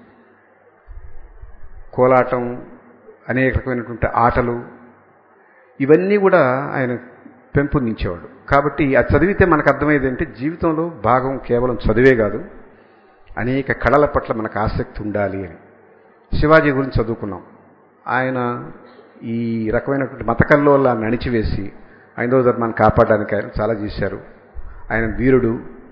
Speaker 2: కోలాటం అనేక రకమైనటువంటి ఆటలు ఇవన్నీ కూడా ఆయన పెంపొందించేవాడు కాబట్టి అది చదివితే మనకు అర్థమయ్యేది అంటే జీవితంలో భాగం కేవలం చదివే కాదు అనేక కళల పట్ల మనకు ఆసక్తి ఉండాలి అని శివాజీ గురించి చదువుకున్నాం ఆయన ఈ రకమైనటువంటి మతకల్లోలాన్ని అణిచివేసి ఐదవ ధర్మాన్ని కాపాడడానికి ఆయన చాలా చేశారు ఆయన వీరుడు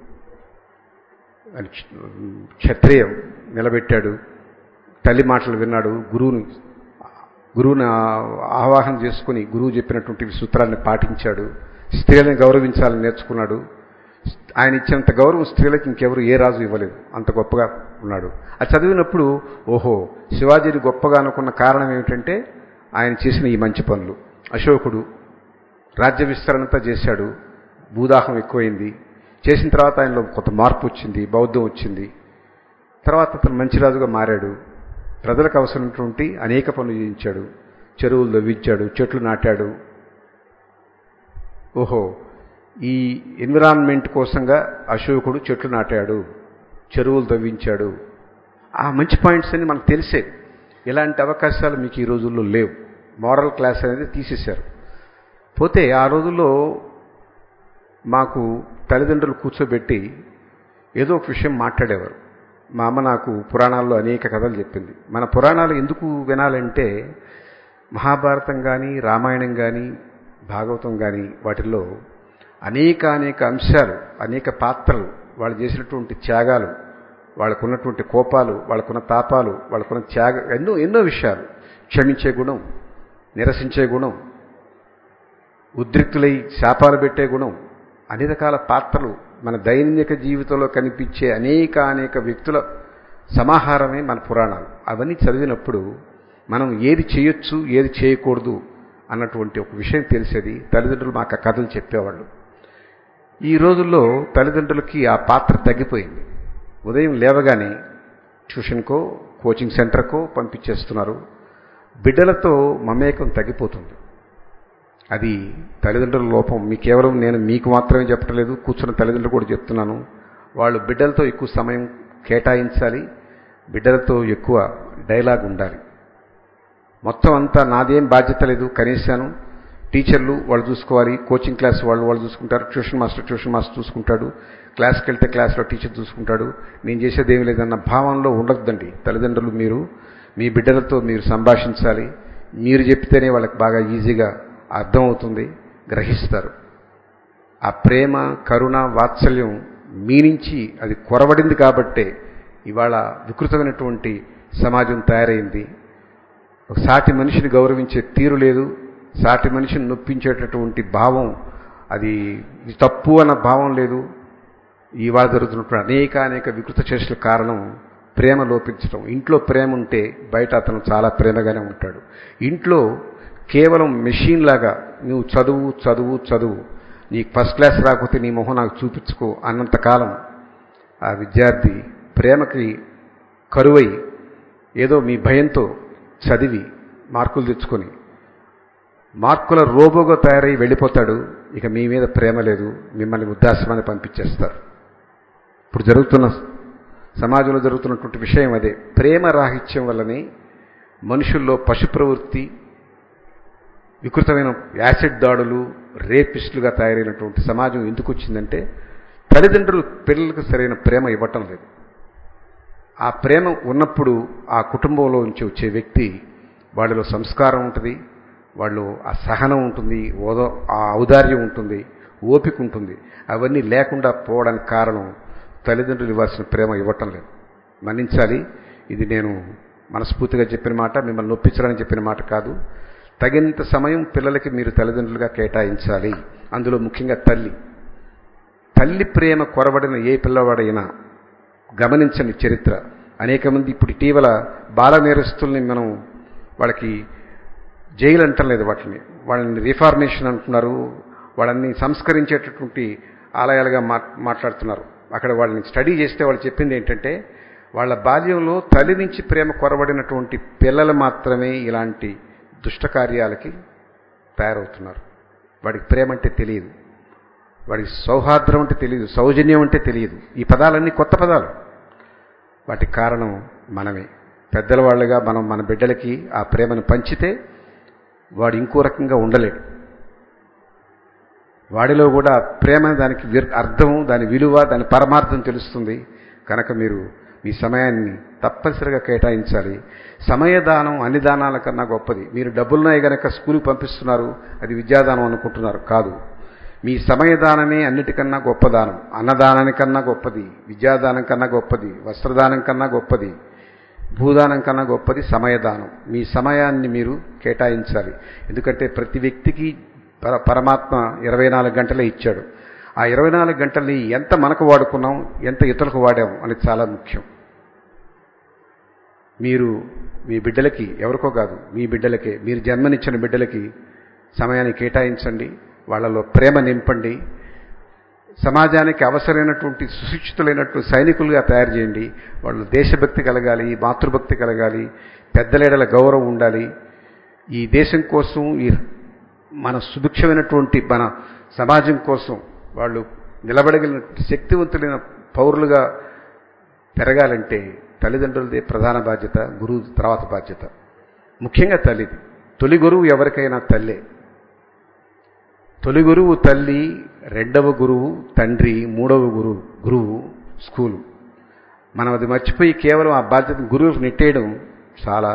Speaker 2: ఆయన క్షత్రియం నిలబెట్టాడు తల్లి మాటలు విన్నాడు గురువుని గురువుని ఆవాహన చేసుకుని గురువు చెప్పినటువంటి సూత్రాన్ని పాటించాడు స్త్రీలను గౌరవించాలని నేర్చుకున్నాడు ఆయన ఇచ్చినంత గౌరవం స్త్రీలకు ఇంకెవరు ఏ రాజు ఇవ్వలేదు అంత గొప్పగా ఉన్నాడు అది చదివినప్పుడు ఓహో శివాజీని గొప్పగా అనుకున్న కారణం ఏమిటంటే ఆయన చేసిన ఈ మంచి పనులు అశోకుడు రాజ్య విస్తరణంతా చేశాడు భూదాహం ఎక్కువైంది చేసిన తర్వాత ఆయనలో కొంత మార్పు వచ్చింది బౌద్ధం వచ్చింది తర్వాత అతను మంచి రాజుగా మారాడు ప్రజలకు అవసరమైనటువంటి అనేక పనులు చేయించాడు చెరువులు దవ్వించాడు చెట్లు నాటాడు ఓహో ఈ ఎన్విరాన్మెంట్ కోసంగా అశోకుడు చెట్లు నాటాడు చెరువులు తవ్వించాడు ఆ మంచి పాయింట్స్ అని మనకు తెలిసే ఇలాంటి అవకాశాలు మీకు ఈ రోజుల్లో లేవు మోరల్ క్లాస్ అనేది తీసేశారు పోతే ఆ రోజుల్లో మాకు తల్లిదండ్రులు కూర్చోబెట్టి ఏదో ఒక విషయం మాట్లాడేవారు మా అమ్మ నాకు పురాణాల్లో అనేక కథలు చెప్పింది మన పురాణాలు ఎందుకు వినాలంటే మహాభారతం కానీ రామాయణం కానీ భాగవతం కానీ వాటిల్లో అనేక అనేక అంశాలు అనేక పాత్రలు వాళ్ళు చేసినటువంటి త్యాగాలు వాళ్ళకున్నటువంటి కోపాలు వాళ్ళకున్న తాపాలు వాళ్ళకున్న త్యాగ ఎన్నో ఎన్నో విషయాలు క్షమించే గుణం నిరసించే గుణం ఉద్రిక్తులై శాపాలు పెట్టే గుణం అన్ని రకాల పాత్రలు మన దైనందిక జీవితంలో కనిపించే అనేక అనేక వ్యక్తుల సమాహారమే మన పురాణాలు అవన్నీ చదివినప్పుడు మనం ఏది చేయొచ్చు ఏది చేయకూడదు అన్నటువంటి ఒక విషయం తెలిసేది తల్లిదండ్రులు మాకు ఆ కథలు చెప్పేవాళ్ళు ఈ రోజుల్లో తల్లిదండ్రులకి ఆ పాత్ర తగ్గిపోయింది ఉదయం లేవగానే ట్యూషన్కో కోచింగ్ సెంటర్కో పంపించేస్తున్నారు బిడ్డలతో మమేకం తగ్గిపోతుంది అది తల్లిదండ్రుల లోపం మీ కేవలం నేను మీకు మాత్రమే చెప్పట్లేదు కూర్చున్న తల్లిదండ్రులు కూడా చెప్తున్నాను వాళ్ళు బిడ్డలతో ఎక్కువ సమయం కేటాయించాలి బిడ్డలతో ఎక్కువ డైలాగ్ ఉండాలి మొత్తం అంతా నాదేం బాధ్యత లేదు కనీసాను టీచర్లు వాళ్ళు చూసుకోవాలి కోచింగ్ క్లాస్ వాళ్ళు వాళ్ళు చూసుకుంటారు ట్యూషన్ మాస్టర్ ట్యూషన్ మాస్టర్ చూసుకుంటాడు క్లాస్కి వెళ్తే క్లాస్లో టీచర్ చూసుకుంటాడు నేను చేసేది ఏమి లేదన్న భావంలో ఉండొద్దండి తల్లిదండ్రులు మీరు మీ బిడ్డలతో మీరు సంభాషించాలి మీరు చెప్తేనే వాళ్ళకి బాగా ఈజీగా అర్థమవుతుంది గ్రహిస్తారు ఆ ప్రేమ కరుణ వాత్సల్యం మీ నుంచి అది కొరవడింది కాబట్టే ఇవాళ వికృతమైనటువంటి సమాజం తయారైంది ఒక సాటి మనిషిని గౌరవించే తీరు లేదు సాటి మనిషిని నొప్పించేటటువంటి భావం అది తప్పు అన్న భావం లేదు ఇవాళ జరుగుతున్నటువంటి అనేక అనేక వికృత చేష్టల కారణం ప్రేమ లోపించడం ఇంట్లో ప్రేమ ఉంటే బయట అతను చాలా ప్రేమగానే ఉంటాడు ఇంట్లో కేవలం మెషిన్ లాగా నువ్వు చదువు చదువు చదువు నీకు ఫస్ట్ క్లాస్ రాకపోతే నీ మొహం నాకు చూపించుకో అన్నంతకాలం ఆ విద్యార్థి ప్రేమకి కరువై ఏదో మీ భయంతో చదివి మార్కులు తెచ్చుకొని మార్కుల రోబోగా తయారై వెళ్ళిపోతాడు ఇక మీ మీద ప్రేమ లేదు మిమ్మల్ని వృద్ధాశ్రమాన్ని పంపించేస్తారు ఇప్పుడు జరుగుతున్న సమాజంలో జరుగుతున్నటువంటి విషయం అదే ప్రేమ రాహిత్యం వల్లనే మనుషుల్లో పశు ప్రవృత్తి వికృతమైన యాసిడ్ దాడులు రేపిస్టులుగా తయారైనటువంటి సమాజం ఎందుకు వచ్చిందంటే తల్లిదండ్రులు పిల్లలకు సరైన ప్రేమ ఇవ్వటం లేదు ఆ ప్రేమ ఉన్నప్పుడు ఆ కుటుంబంలో నుంచి వచ్చే వ్యక్తి వాళ్ళలో సంస్కారం ఉంటుంది వాళ్ళు ఆ సహనం ఉంటుంది ఓదో ఆ ఔదార్యం ఉంటుంది ఓపిక ఉంటుంది అవన్నీ లేకుండా పోవడానికి కారణం తల్లిదండ్రులు ఇవ్వాల్సిన ప్రేమ ఇవ్వటం లేదు మన్నించాలి ఇది నేను మనస్ఫూర్తిగా చెప్పిన మాట మిమ్మల్ని నొప్పించాలని చెప్పిన మాట కాదు తగినంత సమయం పిల్లలకి మీరు తల్లిదండ్రులుగా కేటాయించాలి అందులో ముఖ్యంగా తల్లి తల్లి ప్రేమ కొరబడిన ఏ పిల్లవాడైనా గమనించని చరిత్ర అనేక మంది ఇప్పుడు ఇటీవల బాల నేరస్తుల్ని మనం వాళ్ళకి జైలు అంటలేదు వాటిని వాళ్ళని రిఫార్మేషన్ అంటున్నారు వాళ్ళని సంస్కరించేటటువంటి ఆలయాలుగా మా మాట్లాడుతున్నారు అక్కడ వాళ్ళని స్టడీ చేస్తే వాళ్ళు చెప్పింది ఏంటంటే వాళ్ళ బాల్యంలో తల్లి నుంచి ప్రేమ కొరబడినటువంటి పిల్లలు మాత్రమే ఇలాంటి దుష్ట కార్యాలకి తయారవుతున్నారు వాడికి ప్రేమ అంటే తెలియదు వాడికి సౌహార్ద్రం అంటే తెలియదు సౌజన్యం అంటే తెలియదు ఈ పదాలన్నీ కొత్త పదాలు వాటికి కారణం మనమే పెద్దల వాళ్ళుగా మనం మన బిడ్డలకి ఆ ప్రేమను పంచితే వాడు ఇంకో రకంగా ఉండలేడు వాడిలో కూడా ప్రేమ దానికి అర్థం దాని విలువ దాని పరమార్థం తెలుస్తుంది కనుక మీరు మీ సమయాన్ని తప్పనిసరిగా కేటాయించాలి సమయదానం అన్ని దానాల కన్నా గొప్పది మీరు డబ్బులున్నాయి గనక స్కూల్కి పంపిస్తున్నారు అది విద్యాదానం అనుకుంటున్నారు కాదు మీ సమయదానమే అన్నిటికన్నా గొప్పదానం అన్నదానానికన్నా గొప్పది విద్యాదానం కన్నా గొప్పది వస్త్రదానం కన్నా గొప్పది భూదానం కన్నా గొప్పది సమయదానం మీ సమయాన్ని మీరు కేటాయించాలి ఎందుకంటే ప్రతి వ్యక్తికి పర పరమాత్మ ఇరవై నాలుగు గంటలే ఇచ్చాడు ఆ ఇరవై నాలుగు గంటల్ని ఎంత మనకు వాడుకున్నాం ఎంత ఇతరులకు వాడాం అనేది చాలా ముఖ్యం మీరు మీ బిడ్డలకి ఎవరికో కాదు మీ బిడ్డలకే మీరు జన్మనిచ్చిన బిడ్డలకి సమయాన్ని కేటాయించండి వాళ్ళలో ప్రేమ నింపండి సమాజానికి అవసరమైనటువంటి సుశిక్షితులైనటువంటి సైనికులుగా తయారు చేయండి వాళ్ళు దేశభక్తి కలగాలి మాతృభక్తి కలగాలి పెద్దలేడల గౌరవం ఉండాలి ఈ దేశం కోసం ఈ మన సుభిక్షమైనటువంటి మన సమాజం కోసం వాళ్ళు నిలబడగలిగిన శక్తివంతులైన పౌరులుగా పెరగాలంటే తల్లిదండ్రులదే ప్రధాన బాధ్యత గురువు తర్వాత బాధ్యత ముఖ్యంగా తల్లిది తొలి గురువు ఎవరికైనా తల్లే తొలి గురువు తల్లి రెండవ గురువు తండ్రి మూడవ గురువు గురువు స్కూలు మనం అది మర్చిపోయి కేవలం ఆ బాధ్యత గురువుకు నెట్టేయడం చాలా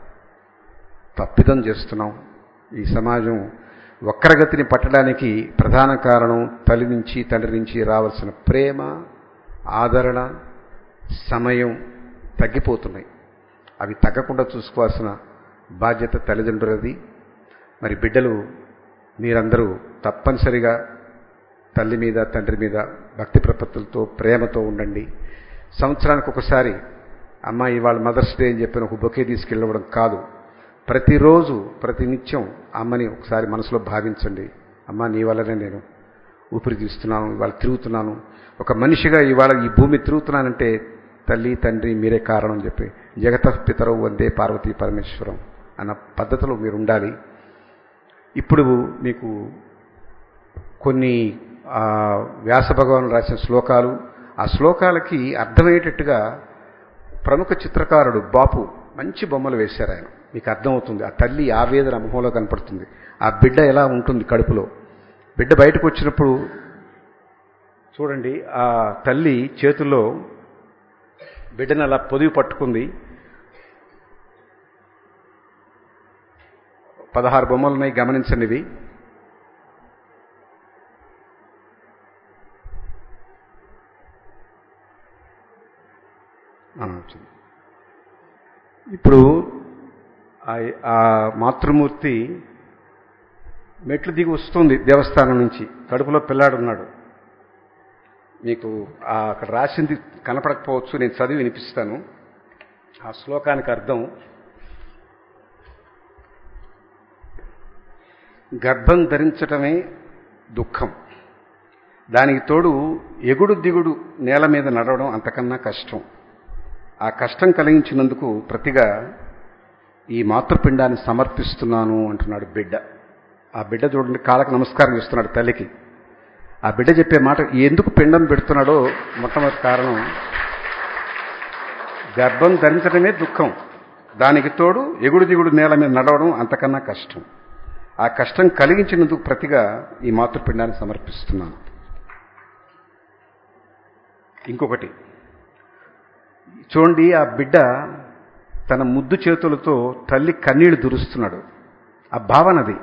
Speaker 2: తప్పిదం చేస్తున్నాం ఈ సమాజం వక్రగతిని పట్టడానికి ప్రధాన కారణం తల్లి నుంచి తండ్రి నుంచి రావాల్సిన ప్రేమ ఆదరణ సమయం తగ్గిపోతున్నాయి అవి తగ్గకుండా చూసుకోవాల్సిన బాధ్యత తల్లిదండ్రులది మరి బిడ్డలు మీరందరూ తప్పనిసరిగా తల్లి మీద తండ్రి మీద భక్తి ప్రపత్తులతో ప్రేమతో ఉండండి సంవత్సరానికి ఒకసారి అమ్మ ఇవాళ మదర్స్ డే అని చెప్పిన ఒక బొకే తీసుకెళ్ళవడం కాదు ప్రతిరోజు ప్రతి నిత్యం అమ్మని ఒకసారి మనసులో భావించండి అమ్మ నీ వల్లనే నేను ఊపిరి తీస్తున్నాను ఇవాళ తిరుగుతున్నాను ఒక మనిషిగా ఇవాళ ఈ భూమి తిరుగుతున్నానంటే తల్లి తండ్రి మీరే కారణం అని చెప్పి జగత పితరవు వందే పార్వతీ పరమేశ్వరం అన్న పద్ధతిలో మీరు ఉండాలి ఇప్పుడు మీకు కొన్ని వ్యాస భగవాన్ రాసిన శ్లోకాలు ఆ శ్లోకాలకి అర్థమయ్యేటట్టుగా ప్రముఖ చిత్రకారుడు బాపు మంచి బొమ్మలు వేశారు ఆయన మీకు అర్థమవుతుంది ఆ తల్లి ఆవేదన మొహంలో కనపడుతుంది ఆ బిడ్డ ఎలా ఉంటుంది కడుపులో బిడ్డ బయటకు వచ్చినప్పుడు చూడండి ఆ తల్లి చేతుల్లో బిడ్డను అలా పొదివి పట్టుకుంది పదహారు బొమ్మలు ఉన్నాయి గమనించండి ఇవి ఇప్పుడు ఆ మాతృమూర్తి మెట్లు దిగి వస్తుంది దేవస్థానం నుంచి కడుపులో పిల్లాడు ఉన్నాడు మీకు అక్కడ రాసింది కనపడకపోవచ్చు నేను చదివి వినిపిస్తాను ఆ శ్లోకానికి అర్థం గర్భం ధరించటమే దుఃఖం దానికి తోడు ఎగుడు దిగుడు నేల మీద నడవడం అంతకన్నా కష్టం ఆ కష్టం కలిగించినందుకు ప్రతిగా ఈ మాతృపిండాన్ని సమర్పిస్తున్నాను అంటున్నాడు బిడ్డ ఆ బిడ్డ చూడండి కాళ్ళకు నమస్కారం చేస్తున్నాడు తల్లికి ఆ బిడ్డ చెప్పే మాట ఎందుకు పిండం పెడుతున్నాడో మొట్టమొదటి కారణం గర్భం ధరించడమే దుఃఖం దానికి తోడు ఎగుడు దిగుడు నేల మీద నడవడం అంతకన్నా కష్టం ఆ కష్టం కలిగించినందుకు ప్రతిగా ఈ మాతృపిండాన్ని సమర్పిస్తున్నాను ఇంకొకటి చూడండి ఆ బిడ్డ తన ముద్దు చేతులతో తల్లి కన్నీళ్లు దురుస్తున్నాడు ఆ భావనది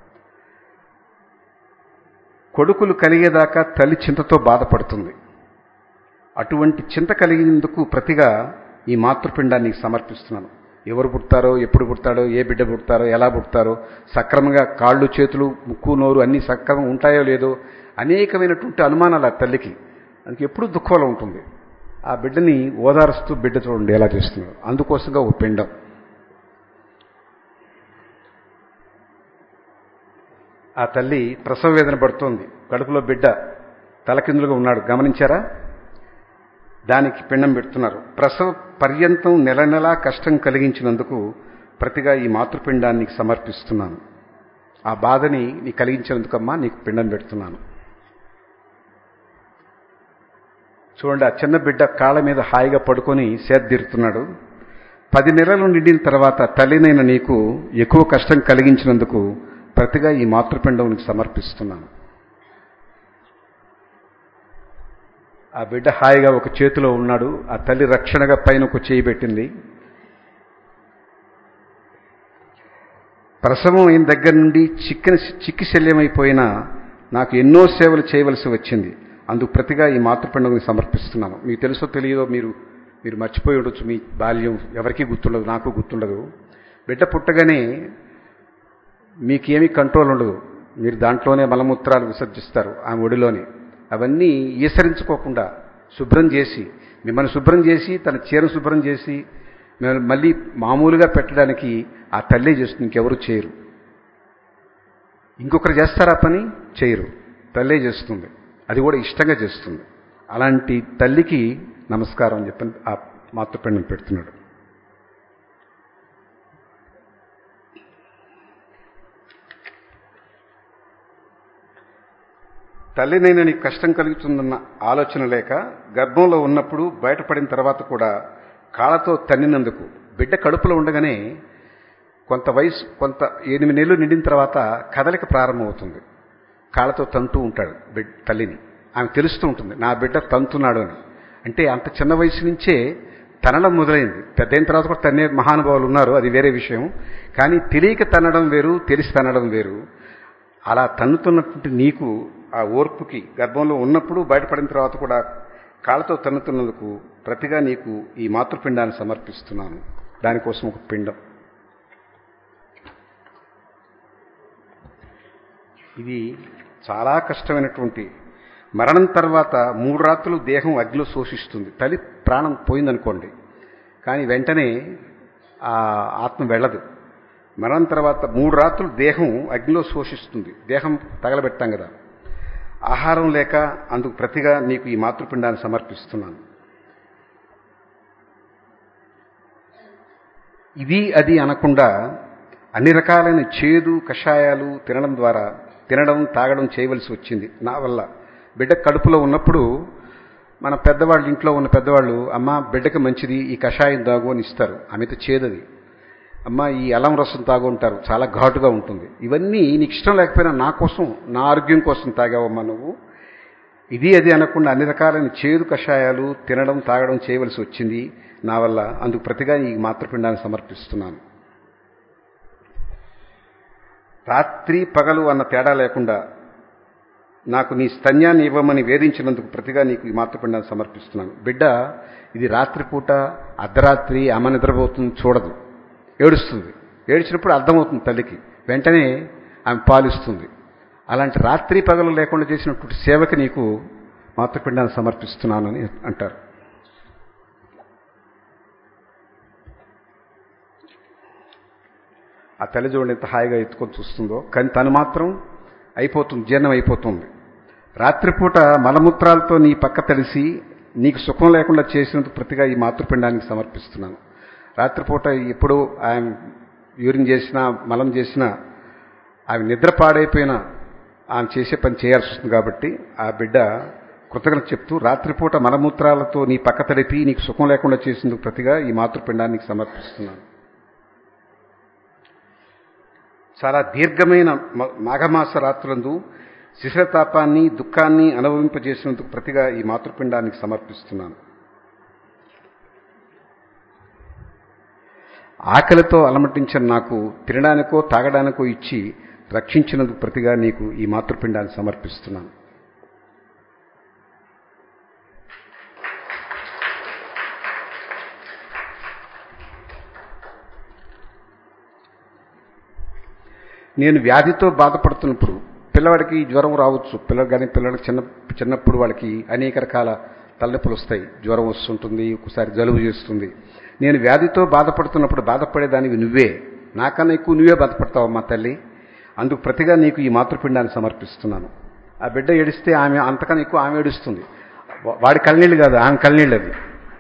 Speaker 2: కొడుకులు కలిగేదాకా తల్లి చింతతో బాధపడుతుంది అటువంటి చింత కలిగినందుకు ప్రతిగా ఈ మాతృపిండాన్ని సమర్పిస్తున్నాను ఎవరు పుడతారో ఎప్పుడు పుడతాడో ఏ బిడ్డ పుడతారో ఎలా పుడతారో సక్రమంగా కాళ్ళు చేతులు ముక్కు నోరు అన్నీ సక్రమం ఉంటాయో లేదో అనేకమైనటువంటి అనుమానాలు ఆ తల్లికి అందుకే ఎప్పుడు దుఃఖంలో ఉంటుంది ఆ బిడ్డని ఓదారుస్తూ బిడ్డ చూడండి ఎలా చేస్తున్నాడు అందుకోసంగా ఒక పిండం ఆ తల్లి ప్రసవ వేదన పడుతోంది కడుపులో బిడ్డ తలకిందులుగా ఉన్నాడు గమనించారా దానికి పిండం పెడుతున్నారు ప్రసవ పర్యంతం నెల నెలా కష్టం కలిగించినందుకు ప్రతిగా ఈ మాతృపిండాన్ని సమర్పిస్తున్నాను ఆ బాధని నీ కలిగించినందుకమ్మా నీకు పిండం పెడుతున్నాను చూడండి ఆ చిన్న బిడ్డ కాళ్ళ మీద హాయిగా పడుకొని సేద్దీరుతున్నాడు పది నెలలు నిండిన తర్వాత తల్లినైన నీకు ఎక్కువ కష్టం కలిగించినందుకు ప్రతిగా ఈ మాతృపిండం నీకు సమర్పిస్తున్నాను ఆ బిడ్డ హాయిగా ఒక చేతిలో ఉన్నాడు ఆ తల్లి రక్షణగా పైన ఒక చేయి పెట్టింది ప్రసవం అయిన దగ్గర నుండి చిక్కిన చిక్కి శల్యమైపోయినా నాకు ఎన్నో సేవలు చేయవలసి వచ్చింది అందుకు ప్రతిగా ఈ మాతృపిండం సమర్పిస్తున్నాను మీకు తెలుసో తెలియదో మీరు మీరు మర్చిపోయి ఉండొచ్చు మీ బాల్యం ఎవరికీ గుర్తుండదు నాకు గుర్తుండదు బిడ్డ పుట్టగానే మీకేమీ కంట్రోల్ ఉండదు మీరు దాంట్లోనే మలమూత్రాలు విసర్జిస్తారు ఆ ఒడిలోనే అవన్నీ ఈసరించుకోకుండా శుభ్రం చేసి మిమ్మల్ని శుభ్రం చేసి తన చీర శుభ్రం చేసి మిమ్మల్ని మళ్ళీ మామూలుగా పెట్టడానికి ఆ తల్లే చేస్తుంది ఇంకెవరు చేయరు ఇంకొకరు చేస్తారా పని చేయరు తల్లే చేస్తుంది అది కూడా ఇష్టంగా చేస్తుంది అలాంటి తల్లికి నమస్కారం అని చెప్పని ఆ మాతృపిండం పెడుతున్నాడు తల్లినైనా నీకు కష్టం కలుగుతుందన్న ఆలోచన లేక గర్భంలో ఉన్నప్పుడు బయటపడిన తర్వాత కూడా కాళ్ళతో తన్నినందుకు బిడ్డ కడుపులో ఉండగానే కొంత వయసు కొంత ఎనిమిది నెలలు నిండిన తర్వాత కదలిక ప్రారంభమవుతుంది కాళ్ళతో తంతూ ఉంటాడు బిడ్డ తల్లిని ఆమె తెలుస్తూ ఉంటుంది నా బిడ్డ తంతున్నాడు అని అంటే అంత చిన్న వయసు నుంచే తనడం మొదలైంది పెద్దయిన తర్వాత కూడా తన్నే మహానుభావులు ఉన్నారు అది వేరే విషయం కానీ తెలియక తన్నడం వేరు తెలిసి తన్నడం వేరు అలా తన్నుతున్నటువంటి నీకు ఆ ఓర్పుకి గర్భంలో ఉన్నప్పుడు బయటపడిన తర్వాత కూడా కాళ్ళతో తన్నుతున్నందుకు ప్రతిగా నీకు ఈ మాతృపిండాన్ని సమర్పిస్తున్నాను దానికోసం ఒక పిండం ఇది చాలా కష్టమైనటువంటి మరణం తర్వాత మూడు రాత్రులు దేహం అగ్నిలో శోషిస్తుంది తల్లి ప్రాణం పోయిందనుకోండి కానీ వెంటనే ఆ ఆత్మ వెళ్ళదు మరణం తర్వాత మూడు రాత్రులు దేహం అగ్నిలో శోషిస్తుంది దేహం తగలబెట్టాం కదా ఆహారం లేక అందుకు ప్రతిగా నీకు ఈ మాతృపిండాన్ని సమర్పిస్తున్నాను ఇది అది అనకుండా అన్ని రకాలైన చేదు కషాయాలు తినడం ద్వారా తినడం తాగడం చేయవలసి వచ్చింది నా వల్ల బిడ్డ కడుపులో ఉన్నప్పుడు మన పెద్దవాళ్ళు ఇంట్లో ఉన్న పెద్దవాళ్ళు అమ్మ బిడ్డకి మంచిది ఈ కషాయం తాగు అని ఇస్తారు ఆమెతో చేదది అమ్మ ఈ అల్లం రసం తాగు ఉంటారు చాలా ఘాటుగా ఉంటుంది ఇవన్నీ నీకు ఇష్టం లేకపోయినా నా కోసం నా ఆరోగ్యం కోసం తాగావమ్మా నువ్వు ఇది అది అనకుండా అన్ని రకాలైన చేదు కషాయాలు తినడం తాగడం చేయవలసి వచ్చింది నా వల్ల అందుకు ప్రతిగా ఈ మాతృపిండాన్ని సమర్పిస్తున్నాను రాత్రి పగలు అన్న తేడా లేకుండా నాకు నీ స్తన్యాన్ని ఇవ్వమని వేధించినందుకు ప్రతిగా నీకు ఈ మాతృపిండాన్ని సమర్పిస్తున్నాను బిడ్డ ఇది రాత్రిపూట అర్ధరాత్రి అమ్మ నిద్రపోతుంది చూడదు ఏడుస్తుంది ఏడ్చినప్పుడు అర్థమవుతుంది తల్లికి వెంటనే ఆమె పాలిస్తుంది అలాంటి రాత్రి పగలు లేకుండా చేసినటువంటి సేవకి నీకు మాతృపిండాన్ని సమర్పిస్తున్నానని అంటారు ఆ తల్లి చూడండి ఎంత హాయిగా ఎత్తుకొని చూస్తుందో కానీ తను మాత్రం అయిపోతుంది జీర్ణం అయిపోతుంది రాత్రిపూట మలమూత్రాలతో నీ పక్క తడిసి నీకు సుఖం లేకుండా చేసినందుకు ప్రతిగా ఈ మాతృపిండానికి ఆమె నిద్ర పాడైపోయిన ఆమె చేసే పని చేయాల్సి వస్తుంది కాబట్టి ఆ బిడ్డ కృతజ్ఞత చెప్తూ రాత్రిపూట మలమూత్రాలతో నీ పక్క తడిపి నీకు సుఖం లేకుండా చేసేందుకు ప్రతిగా ఈ మాతృపిండానికి సమర్పిస్తున్నాను చాలా దీర్ఘమైన మ- మాఘమాస రాత్రులందు శిశిరతాపాన్ని దుఃఖాన్ని అనుభవింపజేసినందుకు ప్రతిగా ఈ మాతృపిండానికి సమర్పిస్తున్నాను ఆకలితో అలమటించిన నాకు తినడానికో తాగడానికో ఇచ్చి రక్షించినందుకు ప్రతిగా నీకు ఈ మాతృపిండాన్ని సమర్పిస్తున్నాను నేను వ్యాధితో బాధపడుతున్నప్పుడు పిల్లవాడికి జ్వరం రావచ్చు పిల్లలు కానీ పిల్లలకి చిన్న చిన్నప్పుడు వాళ్ళకి అనేక రకాల తలనొప్పులు వస్తాయి జ్వరం వస్తుంటుంది ఒకసారి జలుబు చేస్తుంది నేను వ్యాధితో బాధపడుతున్నప్పుడు బాధపడేదానివి నువ్వే నాకన్నా ఎక్కువ నువ్వే బాధపడతావు మా తల్లి అందుకు ప్రతిగా నీకు ఈ మాతృపిండాన్ని సమర్పిస్తున్నాను ఆ బిడ్డ ఏడిస్తే ఆమె అంతకన్నా ఎక్కువ ఆమె ఏడుస్తుంది వా- వాడి కళ్ళనీళ్ళు కాదు ఆమె కళ్ళనీళ్ళు అది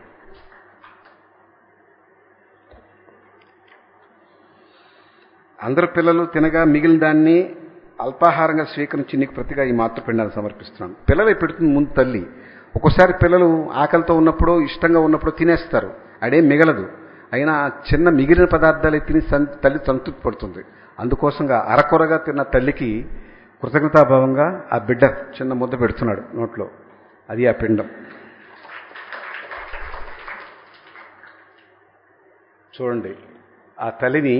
Speaker 2: అందరు పిల్లలు తినగా మిగిలిన దాన్ని అల్పాహారంగా స్వీకరించి నీకు ప్రతిగా ఈ మాతృపిండాన్ని సమర్పిస్తున్నాను పిల్లలే పెడుతుంది ముందు తల్లి ఒక్కోసారి పిల్లలు ఆకలితో ఉన్నప్పుడు ఇష్టంగా ఉన్నప్పుడు తినేస్తారు అడే మిగలదు అయినా ఆ చిన్న మిగిలిన పదార్థాలు తిని సం- తల్లి సంతృప్తి పడుతుంది అందుకోసంగా అరకొరగా తిన్న తల్లికి కృతజ్ఞతాభావంగా ఆ బిడ్డ చిన్న ముద్ద పెడుతున్నాడు నోట్లో అది ఆ పిండం చూడండి ఆ తల్లిని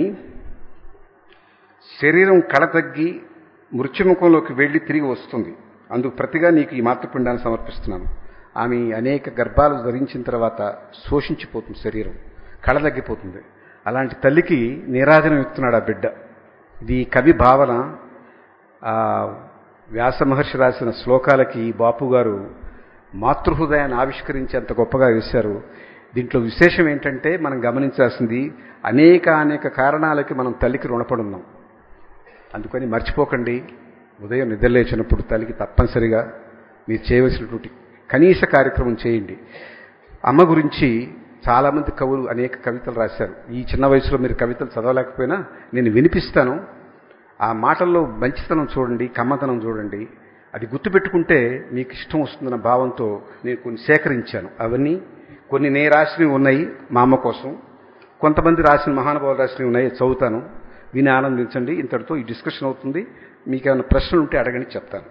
Speaker 2: శరీరం కళ తగ్గి మృత్యుముఖంలోకి వెళ్ళి తిరిగి వస్తుంది అందుకు ప్రతిగా నీకు ఈ మాతృపిండాన్ని సమర్పిస్తున్నాను ఆమె అనేక గర్భాలు ధరించిన తర్వాత శోషించిపోతుంది శరీరం కళ తగ్గిపోతుంది అలాంటి తల్లికి నీరాజనం ఇస్తున్నాడు ఆ బిడ్డ ఇది కవి భావన ఆ వ్యాస మహర్షి రాసిన శ్లోకాలకి బాపు గారు మాతృహృదయాన్ని ఆవిష్కరించి అంత గొప్పగా వేశారు దీంట్లో విశేషం ఏంటంటే మనం గమనించాల్సింది అనేక అనేక కారణాలకి మనం తల్లికి రుణపడి ఉన్నాం అందుకని మర్చిపోకండి ఉదయం నిద్రలేచినప్పుడు తల్లికి తప్పనిసరిగా మీరు చేయవలసినటువంటి కనీస కార్యక్రమం చేయండి అమ్మ గురించి చాలామంది కవులు అనేక కవితలు రాశారు ఈ చిన్న వయసులో మీరు కవితలు చదవలేకపోయినా నేను వినిపిస్తాను ఆ మాటల్లో మంచితనం చూడండి కమ్మతనం చూడండి అది గుర్తుపెట్టుకుంటే మీకు ఇష్టం వస్తుందన్న భావంతో నేను కొన్ని సేకరించాను అవన్నీ కొన్ని నే రాసినవి ఉన్నాయి మా అమ్మ కోసం కొంతమంది రాసిన మహానుభావులు రాసినవి ఉన్నాయి చదువుతాను విని ఆనందించండి ఇంతటితో ఈ డిస్కషన్ అవుతుంది మీకు ఏమైనా ప్రశ్నలు ఉంటే అడగని చెప్తాను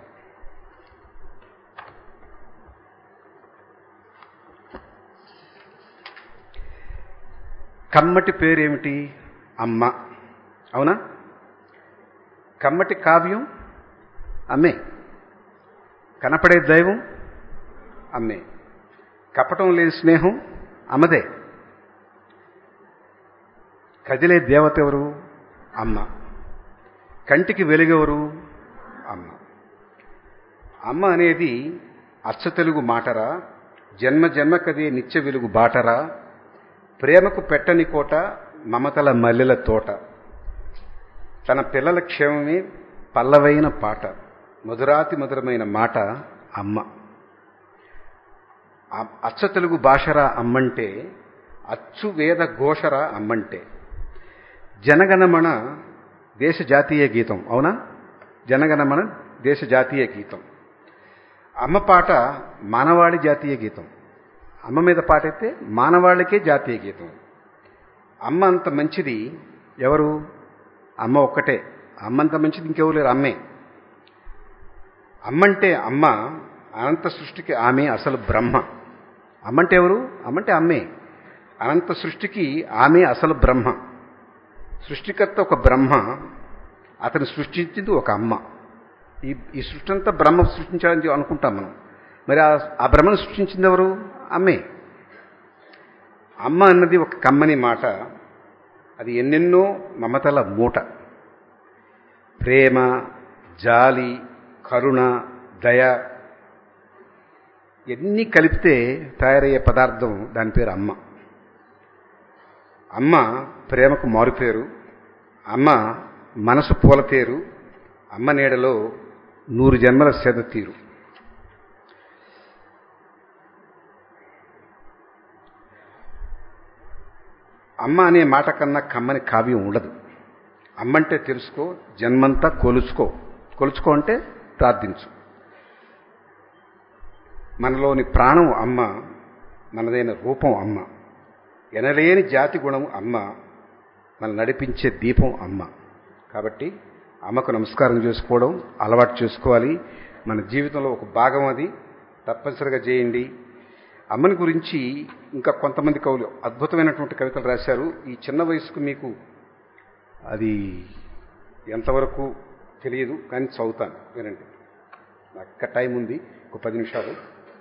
Speaker 2: కమ్మటి పేరేమిటి అమ్మ అవునా కమ్మటి కావ్యం అమ్మే కనపడే దైవం అమ్మే కపటం లేని స్నేహం అమ్మదే కదిలే దేవత ఎవరు అమ్మ కంటికి వెలుగెవరు అమ్మ అమ్మ అనేది అచ్చ తెలుగు మాటరా జన్మ జన్మకదే నిత్య వెలుగు బాటరా ప్రేమకు పెట్టని కోట మమతల మల్లెల తోట తన పిల్లల క్షేమమే పల్లవైన పాట మధురాతి మధురమైన మాట అమ్మ ఆ- అచ్చ తెలుగు భాషరా అమ్మంటే అచ్చు వేద ఘోషరా అమ్మంటే జనగణమన దేశ జాతీయ గీతం అవునా జనగణమన దేశ జాతీయ గీతం అమ్మ పాట మానవాళి జాతీయ గీతం అమ్మ మీద పాట అయితే మానవాళికే జాతీయ గీతం అమ్మ అంత మంచిది ఎవరు అమ్మ ఒక్కటే అమ్మ అంత మంచిది ఇంకెవరు లేరు అమ్మే అమ్మంటే అమ్మ అనంత సృష్టికి ఆమె అసలు బ్రహ్మ అమ్మంటే ఎవరు అమ్మంటే అమ్మే అనంత సృష్టికి ఆమె అసలు బ్రహ్మ సృష్టికర్త ఒక బ్రహ్మ అతను సృష్టించింది ఒక అమ్మ ఈ ఈ సృష్టి అంతా బ్రహ్మ సృష్టించాలని చెప్పి అనుకుంటాం మనం మరి ఆ- ఆ బ్రహ్మను సృష్టించింది ఎవరు అమ్మే అమ్మ అన్నది ఒక కమ్మని మాట అది ఎన్నెన్నో మమతల మూట ప్రేమ జాలి కరుణ దయ ఎన్ని కలిపితే తయారయ్యే పదార్థం దాని పేరు అమ్మ అమ్మ ప్రేమకు మారుపేరు అమ్మ మనసు పూల పేరు అమ్మ నీడలో నూరు జన్మల సేద తీరు అమ్మ అనే మాట కన్నా కమ్మని కావ్యం ఉండదు అమ్మంటే తెలుసుకో జన్మంతా కొలుచుకో కొలుచుకో అంటే ప్రార్థించు మనలోని ప్రాణం అమ్మ మనదైన రూపం అమ్మ ఎనలేని జాతి గుణం అమ్మ మన నడిపించే దీపం అమ్మ కాబట్టి అమ్మకు నమస్కారం చేసుకోవడం అలవాటు చేసుకోవాలి మన జీవితంలో ఒక భాగం అది తప్పనిసరిగా చేయండి అమ్మని గురించి ఇంకా కొంతమంది కవులు అద్భుతమైనటువంటి కవితలు రాశారు ఈ చిన్న వయసుకు మీకు అది ఎంతవరకు తెలియదు కానీ చదువుతాను వినండి నాకు ఇంకా టైం ఉంది ఒక పది నిమిషాలు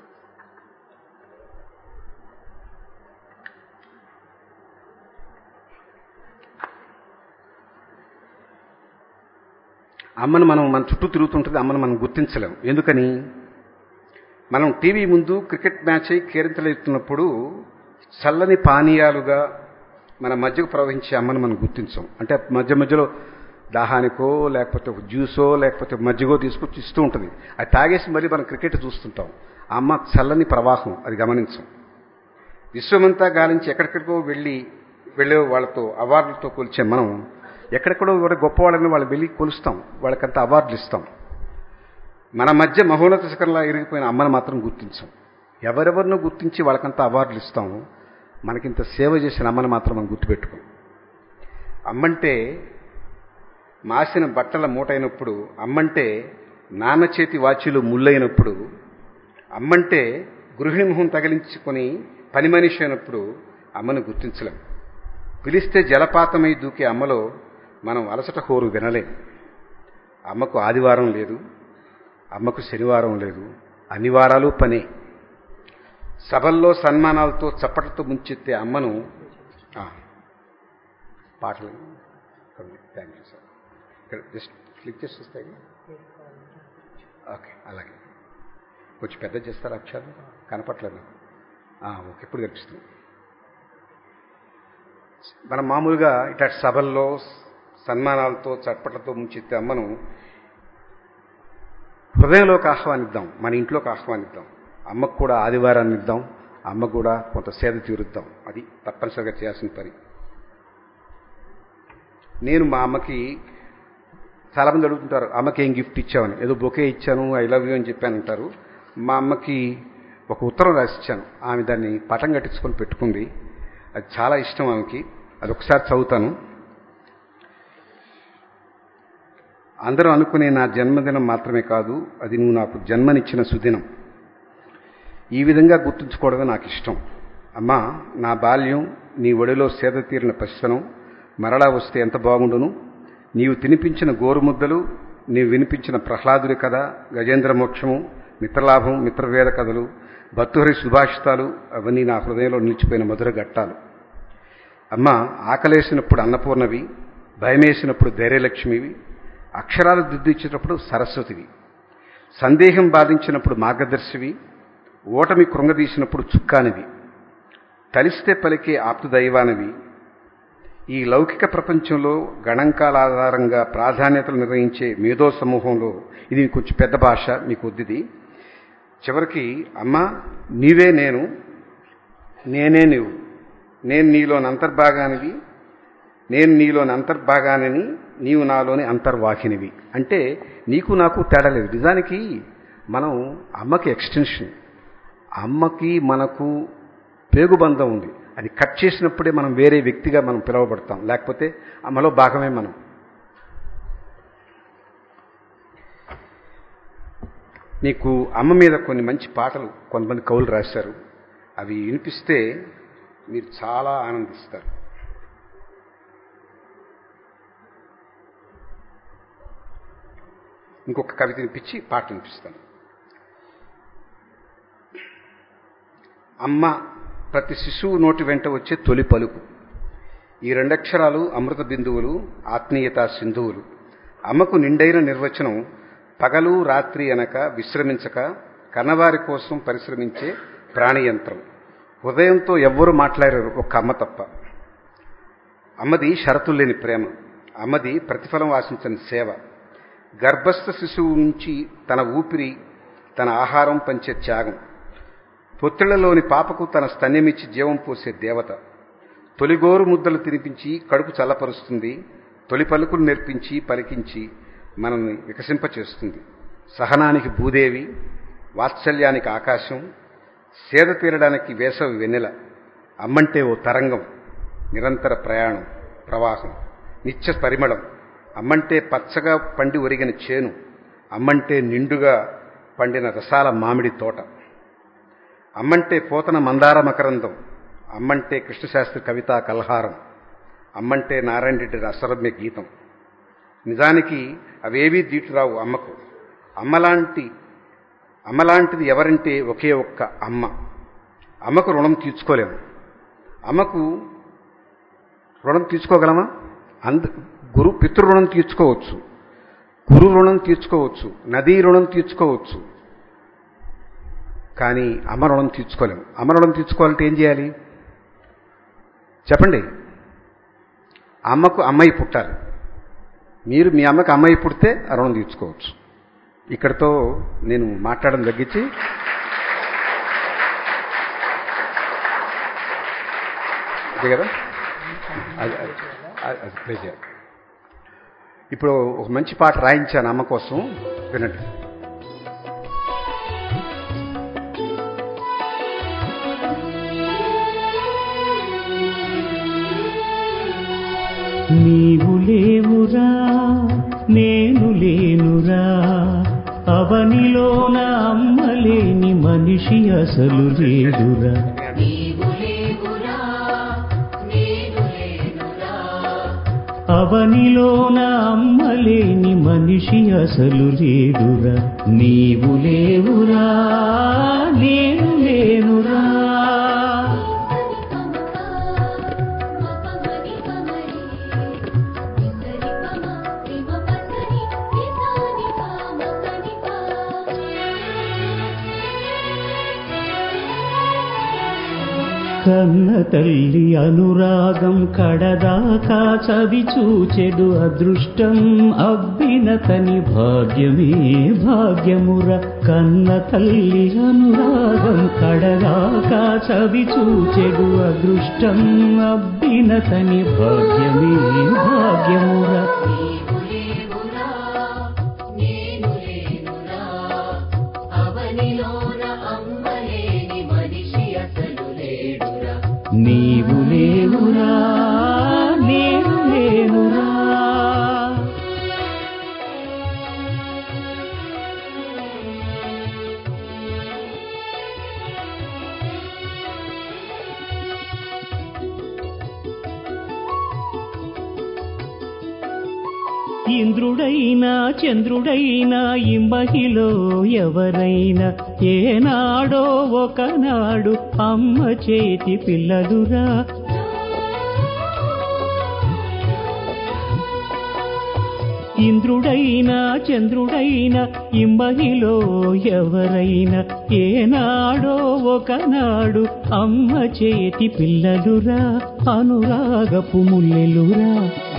Speaker 2: అమ్మను మనం మన చుట్టూ తిరుగుతుంటుంది అమ్మను మనం గుర్తించలేం ఎందుకని మనం టీవీ ముందు క్రికెట్ మ్యాచ్ అయి కేరింతలెత్తున్నప్పుడు చల్లని పానీయాలుగా మన మధ్యకు ప్రవహించే అమ్మను మనం గుర్తించాం అంటే మధ్య మధ్యలో దాహానికో లేకపోతే ఒక జ్యూసో లేకపోతే మజ్జిగో తీసుకొచ్చి ఇస్తూ ఉంటుంది అది తాగేసి మళ్ళీ మనం క్రికెట్ చూస్తుంటాం ఆ అమ్మ చల్లని ప్రవాహం అది గమనించం విశ్వమంతా గాలించి ఎక్కడెక్కడికో వెళ్ళి వెళ్ళే వాళ్ళతో అవార్డులతో కొలిచే మనం ఎక్కడెక్కడో ఎవరు గొప్పవాళ్ళని వాళ్ళు వెళ్ళి కొలుస్తాం వాళ్ళకంత అవార్డులు ఇస్తాం మన మధ్య మహోన్నత శిఖరంలా ఇరిగిపోయిన అమ్మను మాత్రం గుర్తించాం ఎవరెవరినో గుర్తించి వాళ్ళకంత అవార్డులు ఇస్తాము మనకింత సేవ చేసిన అమ్మను మాత్రం మనం గుర్తుపెట్టుకోం అమ్మంటే మాసిన బట్టల మూటైనప్పుడు అమ్మంటే నాన్న చేతి వాచీలు ముళ్ళైనప్పుడు అమ్మంటే గృహిణి మొహం తగిలించుకొని పని మనిషి అయినప్పుడు అమ్మను గుర్తించలేం పిలిస్తే జలపాతమై దూకే అమ్మలో మనం అలసట హోరు వినలేం అమ్మకు ఆదివారం లేదు అమ్మకు శనివారం లేదు అన్ని వారాలు పనే సభల్లో సన్మానాలతో చప్పట్లతో ముంచెత్తే అమ్మను ఆ, పాటలు థ్యాంక్ యూ సార్ ఇక్కడ జస్ట్ క్లిక్ చేసి వస్తాయి ఓకే అలాగే కొంచెం పెద్ద చేస్తారు అక్షరాలు కనపట్లేదు ఆ, ఓకే ఇప్పుడు కనిపిస్తుంది మనం మామూలుగా ఇట్లాంటి సభల్లో సన్మానాలతో చట్పట్లతో ముంచెత్తే అమ్మను హృదయంలోకి ఆహ్వానిద్దాం మన ఇంట్లోకి ఆహ్వానిద్దాం అమ్మకు కూడా ఆదివారాన్ని ఇద్దాం అమ్మ కూడా కొంత సేద తీరుద్దాం అది తప్పనిసరిగా చేయాల్సిన పని నేను మా అమ్మకి చాలామంది అడుగుతుంటారు అమ్మకి ఏం గిఫ్ట్ ఇచ్చావని ఏదో బొకే ఇచ్చాను ఐ లవ్ యూ అని చెప్పాను అంటారు మా అమ్మకి ఒక ఉత్తరం రాసిచ్చాను ఆమె దాన్ని పటం కట్టించుకొని పెట్టుకుంది అది చాలా ఇష్టం ఆమెకి అది ఒకసారి చదువుతాను అందరూ అనుకునే నా జన్మదినం మాత్రమే కాదు అది నువ్వు నాకు జన్మనిచ్చిన సుదినం ఈ విధంగా గుర్తుంచుకోవడమే నాకు ఇష్టం అమ్మా నా బాల్యం నీ ఒడిలో సేద తీరిన పసితనం మరలా వస్తే ఎంత బాగుండును నీవు తినిపించిన గోరుముద్దలు నీవు వినిపించిన ప్రహ్లాదుడి కథ గజేంద్ర మోక్షము మిత్రలాభం మిత్రవేద కథలు భర్తృహరి సుభాషితాలు అవన్నీ నా హృదయంలో నిలిచిపోయిన మధుర ఘట్టాలు అమ్మ ఆకలేసినప్పుడు అన్నపూర్ణవి భయమేసినప్పుడు ధైర్యలక్ష్మివి అక్షరాలు దిద్దిచ్చేటప్పుడు సరస్వతివి సందేహం బాధించినప్పుడు మార్గదర్శివి ఓటమి కృంగదీసినప్పుడు చుక్కానివి తలిస్తే పలికే ఆప్తుదైవానివి ఈ లౌకిక ప్రపంచంలో గణాంకాల ఆధారంగా ప్రాధాన్యతలు నిర్ణయించే మేధో సమూహంలో ఇది కొంచెం పెద్ద భాష మీకు వద్దిది చివరికి అమ్మ నీవే నేను నేనే నీవు నేను నీలోని అంతర్భాగానివి నేను నీలోని అంతర్భాగానిని నీవు నాలోని అంతర్వాహినివి అంటే నీకు నాకు తేడా లేదు నిజానికి మనం అమ్మకి ఎక్స్టెన్షన్ అమ్మకి మనకు పేగుబంధం ఉంది అది కట్ చేసినప్పుడే మనం వేరే వ్యక్తిగా మనం పిలువబడతాం లేకపోతే అమ్మలో భాగమే మనం నీకు అమ్మ మీద కొన్ని మంచి పాటలు కొంతమంది కవులు రాశారు అవి వినిపిస్తే మీరు చాలా ఆనందిస్తారు ఇంకొక కవిత వినిపించి పాట వినిపిస్తాను అమ్మ ప్రతి శిశువు నోటి వెంట వచ్చే తొలి పలుకు ఈ రెండక్షరాలు అమృత బిందువులు ఆత్మీయత సింధువులు అమ్మకు నిండైన నిర్వచనం పగలు రాత్రి అనక విశ్రమించక కన్నవారి కోసం పరిశ్రమించే ప్రాణియంత్రం హృదయంతో ఎవ్వరూ మాట్లాడారు ఒక్క అమ్మ తప్ప అమ్మది షరతులు లేని ప్రేమ అమ్మది ప్రతిఫలం ఆశించని సేవ గర్భస్థ శిశువు నుంచి తన ఊపిరి తన ఆహారం పంచే త్యాగం పొత్తిళ్లలోని పాపకు తన స్తన్యమిచ్చి జీవం పోసే దేవత తొలిగోరు ముద్దలు తినిపించి కడుపు చల్లపరుస్తుంది తొలి పలుకులు నేర్పించి పలికించి మనల్ని వికసింపచేస్తుంది సహనానికి భూదేవి వాత్సల్యానికి ఆకాశం సేద తీరడానికి వేసవి వెన్నెల అమ్మంటే ఓ తరంగం నిరంతర ప్రయాణం ప్రవాహం నిత్య పరిమళం అమ్మంటే పచ్చగా పండి ఒరిగిన చేను అమ్మంటే నిండుగా పండిన రసాల మామిడి తోట అమ్మంటే పోతన మందార మకరందం అమ్మంటే కృష్ణశాస్త్రి కవితా కల్హారం అమ్మంటే నారాయణ రెడ్డి రసరమ్య గీతం నిజానికి అవేవీ దీటురావు అమ్మకు అమ్మలాంటి అమ్మలాంటిది ఎవరంటే ఒకే ఒక్క అమ్మ అమ్మకు రుణం తీర్చుకోలేము అమ్మకు రుణం తీర్చుకోగలమా అంద గురు పితృ రుణం తీర్చుకోవచ్చు గురు రుణం తీర్చుకోవచ్చు నదీ రుణం తీర్చుకోవచ్చు కానీ అమ్మ రుణం తీర్చుకోలేము అమ్మ రుణం తీర్చుకోవాలంటే ఏం చేయాలి చెప్పండి అమ్మకు అమ్మాయి పుట్టాలి మీరు మీ అమ్మకి అమ్మాయి పుడితే ఆ రుణం తీర్చుకోవచ్చు ఇక్కడతో నేను మాట్లాడడం తగ్గించి అదే కదా అది అది- అది- అది play చేయాలి. ఇప్పుడు ఒక మంచి పాట రాయించాను అమ్మ కోసం వినండి
Speaker 3: నీవు లేవురా నేను లేనురా అవనిలోన అమ్మలేని మనిషి అసలు లేదురా అవనిలోన అమ్మలేని మనిషి అసలు లేదురా నీవు లేవురా నేను లేనురా కన్న తల్లి అనురాగం కడదాకా చవి చూచెడు అదృష్టం అబ్బినతని భాగ్యమే భాగ్యముర కన్న తల్లి అనురాగం కడదాకా చవి చూచెడు అదృష్టం అబ్బినతని భాగ్యమే భాగ్యముర నీవు లేవురా నేను లేనురా ఇంద్రుడైనా చంద్రుడైనా ఇంబహిలో ఎవరైనా ఏనాడో ఒకనాడు అమ్మ చేతి పిల్లలురా ఇంద్రుడైనా చంద్రుడైనా ఇంబహిలో ఎవరైనా ఏనాడో ఒకనాడు అమ్మ చేతి పిల్లలురా అనురాగపు ముల్లెలురా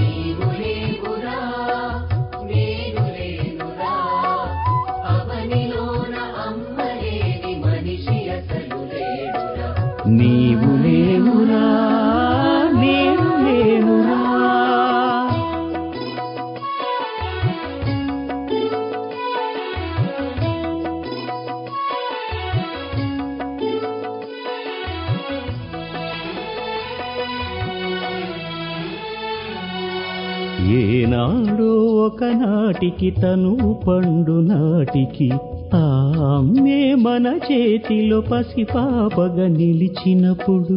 Speaker 3: నీవు లేవురా నేను లేనురా ఏనాడో ఒకనాటికి తను పండు నాటికి ఆ అమ్మే మన చేతిలో పసిపాపగా నిలిచినప్పుడు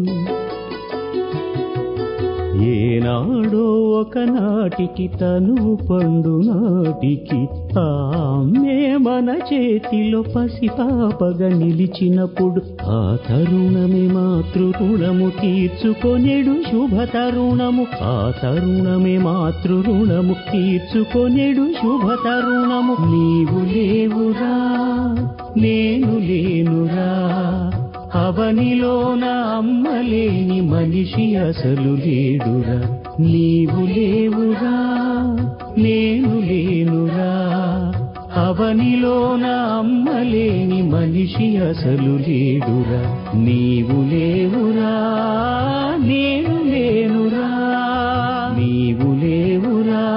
Speaker 3: ఏనాడో ఒకనాటికి తను పండు నాటికి ఆ అమ్మే మన చేతిలో పసిపాపగా నిలిచినప్పుడు ఆ తరుణమే మాతృ రుణము తీర్చుకొనేడు శుభ తరుణము ఆ తరుణమే మాతృ రుణము తీర్చుకొనేడు శుభ తరుణము నీవు లేవురా నేను లేనురా అవనిలోన అమ్మలేని మనిషి అసలు లేడురా నీవు లేవురా నేను లేనురా అవనిలోన అమ్మలేని మనిషి అసలు లేడురా నీవు లేవురా నేను లేనురా నీవు లేవురా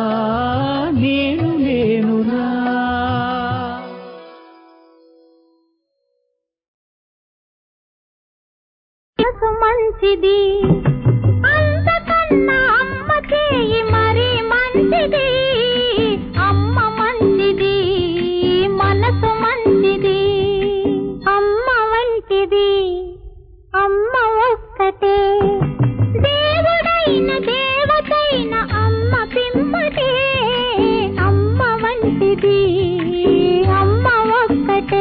Speaker 4: మంచిది అంతకన్నా అమ్మ చేయి మరి మంచిది అమ్మ మంచిది మనసు మంచిది అమ్మ వంటిది అమ్మ ఒక్కటే దేవుడైన దేవతైన అమ్మ పిమ్మటే అమ్మ వంటిది అమ్మ ఒక్కటే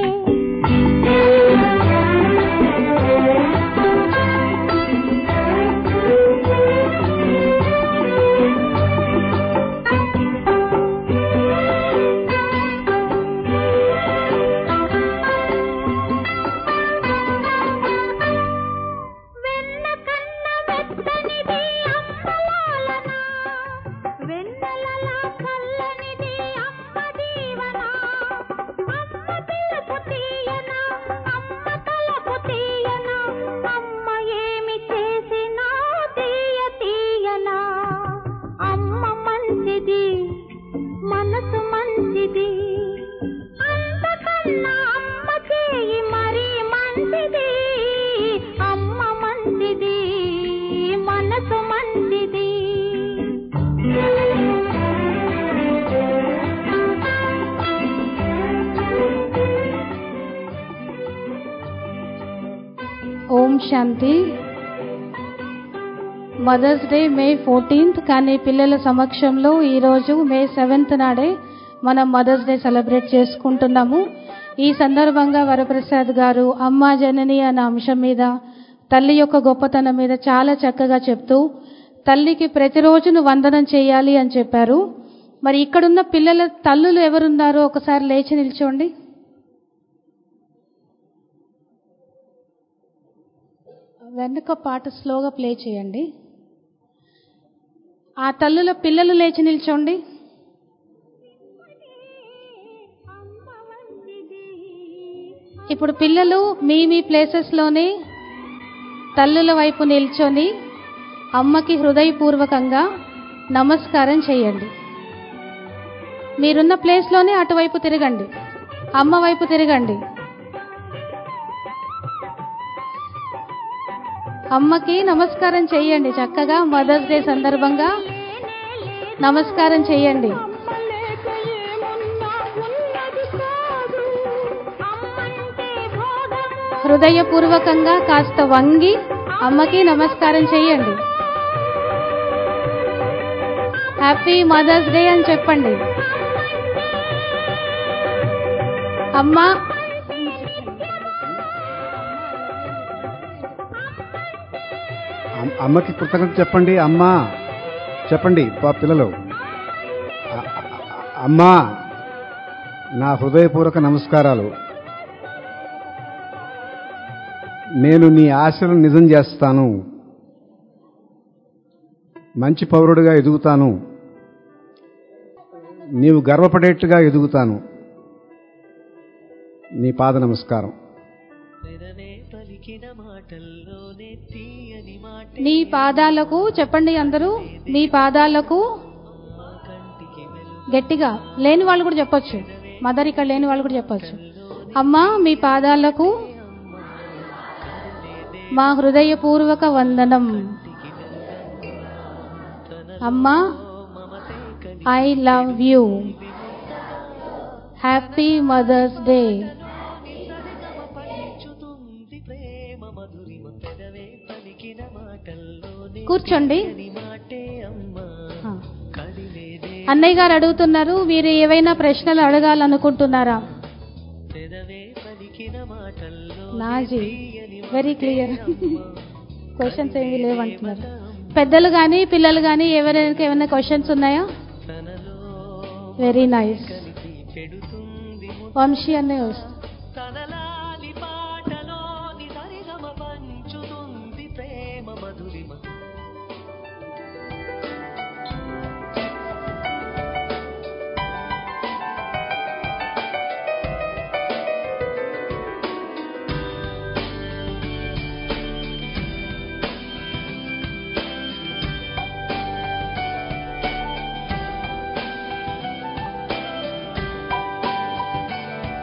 Speaker 4: వెన్న కన్న మెత్తనిది అమ్మలాలన వెన్నెలలా చల్లనిది అమ్మ దీవన అమ్మ పిలుపు తీయన అమ్మ తలపు తీయన అమ్మ ఏమి చేసినా తీయ తీయన అమ్మ మంచిది మనసు మంచిది అంతకన్నా అమ్మ చేయి మరి మంచిది అమ్మ మంచిది మనసు మంచిది
Speaker 5: ఓం శాంతి మదర్స్ డే మే ఫోర్టీన్త్ కానీ పిల్లల సమక్షంలో ఈరోజు మే సెవెంత్ నాడే మనం మదర్స్ డే సెలబ్రేట్ చేసుకుంటున్నాము ఈ సందర్భంగా వరప్రసాద్ గారు అమ్మా జనని అనే అంశం మీద తల్లి యొక్క గొప్పతనం మీద చాలా చక్కగా చెప్తూ తల్లికి ప్రతిరోజును వందనం చేయాలి అని చెప్పారు మరి ఇక్కడున్న పిల్లల తల్లులు ఎవరున్నారో ఒకసారి లేచి నిల్చోండి వెనుక పాట స్లోగా ప్లే చేయండి ఆ తల్లుల పిల్లలు లేచి నిల్చోండి
Speaker 4: అమ్మ వంటిది
Speaker 5: ఇప్పుడు పిల్లలు మీ మీ ప్లేసెస్లోనే తల్లుల వైపు నిల్చొని అమ్మకి హృదయపూర్వకంగా నమస్కారం చేయండి మీరున్న ప్లేస్లోనే అటువైపు తిరగండి అమ్మ వైపు తిరగండి అమ్మకి నమస్కారం చేయండి చక్కగా మదర్స్ డే సందర్భంగా నమస్కారం చేయండి
Speaker 4: అమ్మ లేక ఏమున్నా ఉన్నది కాదు అమ్మంటే భోగము
Speaker 5: హృదయపూర్వకంగా కాస్త వంగి అమ్మకి నమస్కారం చేయండి హ్యాపీ మదర్స్ డే అని చెప్పండి అమ్మ
Speaker 2: అమ్- అమ్మకి కృతజ్ఞత చెప్పండి అమ్మా చెప్పండి పా పిల్లలు అ- అ- అమ్మా నా హృదయపూర్వక నమస్కారాలు నేను నీ ఆశలను నిజం చేస్తాను మంచి పౌరుడిగా ఎదుగుతాను నీవు గర్వపడేట్టుగా ఎదుగుతాను నీ పాద నమస్కారం
Speaker 3: పెదవే పలికిన మాటల్లోనే తీయని మాట
Speaker 5: నీ పాదాలకు చెప్పండి అందరూ మీ పాదాలకు
Speaker 3: కంటికి వెలుగు
Speaker 5: గట్టిగా లేని వాళ్ళు కూడా చెప్పొచ్చు మదర్ ఇక్కడ లేని వాళ్ళు కూడా చెప్పొచ్చు అమ్మా మీ పాదాలకు మా హృదయపూర్వక వందనం అమ్మా I love you happy Mother's Day
Speaker 3: పంచుతుంది ప్రేమ మధురిమ పెదవే పలికిన మాటల్లోనే
Speaker 5: కూర్చోండి
Speaker 3: తీయని మాటే అమ్మా
Speaker 5: ఆ.
Speaker 3: కదిలేదే
Speaker 5: అన్నయ్య గారు అడుగుతున్నారు వీరు ఏవైనా ప్రశ్నలు అడగాలనుకుంటున్నారా
Speaker 3: పెదవే పలికిన మాటల్లో
Speaker 5: నాజీ వెరీ క్లియర్ క్వశ్చన్స్ ఏమి లేవంటున్నారు పెద్దలు కానీ పిల్లలు కానీ ఎవరైనా ఏమైనా క్వశ్చన్స్ ఉన్నాయా
Speaker 3: తనలో
Speaker 5: వెరీ నైస్
Speaker 3: కలిపి పెడుతుంది
Speaker 5: వంశీ అన్నయ్య వస్తుంది
Speaker 3: తనలాలి పాటలోని సరిగమ పంచుతుంది ప్రేమ మధురిమ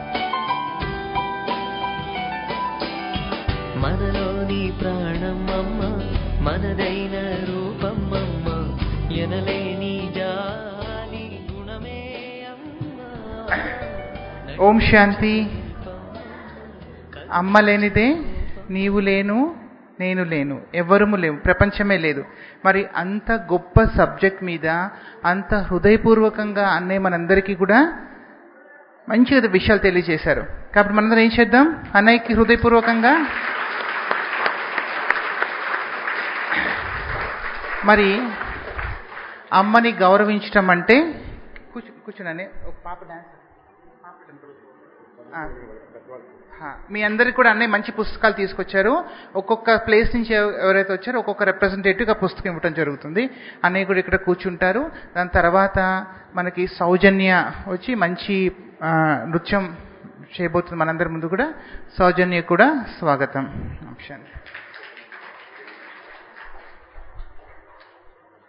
Speaker 3: మనలోని ప్రాణం అమ్మ మనదైన రూపమ్మమ్మ ఎనలేని జాలి గుణమే అమ్మా
Speaker 1: ఓం శాంతి అమ్మ లేనిదే నీవు లేను నేను లేను ఎవ్వరము లేవు ప్రపంచమే లేదు మరి అంత గొప్ప సబ్జెక్ట్ మీద అంత హృదయపూర్వకంగా అన్నయ్య మనందరికీ కూడా మంచిగా విషయాలు తెలియజేశారు కాబట్టి మనందరం ఏం చేద్దాం అన్నయ్యకి హృదయపూర్వకంగా మరి అమ్మని గౌరవించటం అంటే కూర్చో కూర్చున్నానే ఒక పాప డాన్స్ ఆ. హా, మీ అందరికి కూడా అన్నయ్య మంచి పుస్తకాలు తీసుకొచ్చారు ఒక్కొక్క ప్లేస్ నుంచి ఎవ- ఎవరైతే వచ్చారో ఒక్కొక్క రిప్రజెంటేటివ్గా పుస్తకం ఇవ్వడం జరుగుతుంది అన్నయ్య కూడా ఇక్కడ కూర్చుంటారు దాని తర్వాత మనకి సౌజన్య వచ్చి మంచి ఆ, నృత్యం చేయబోతుంది మనందరి ముందు కూడా సౌజన్య కూడా స్వాగతం శాంతి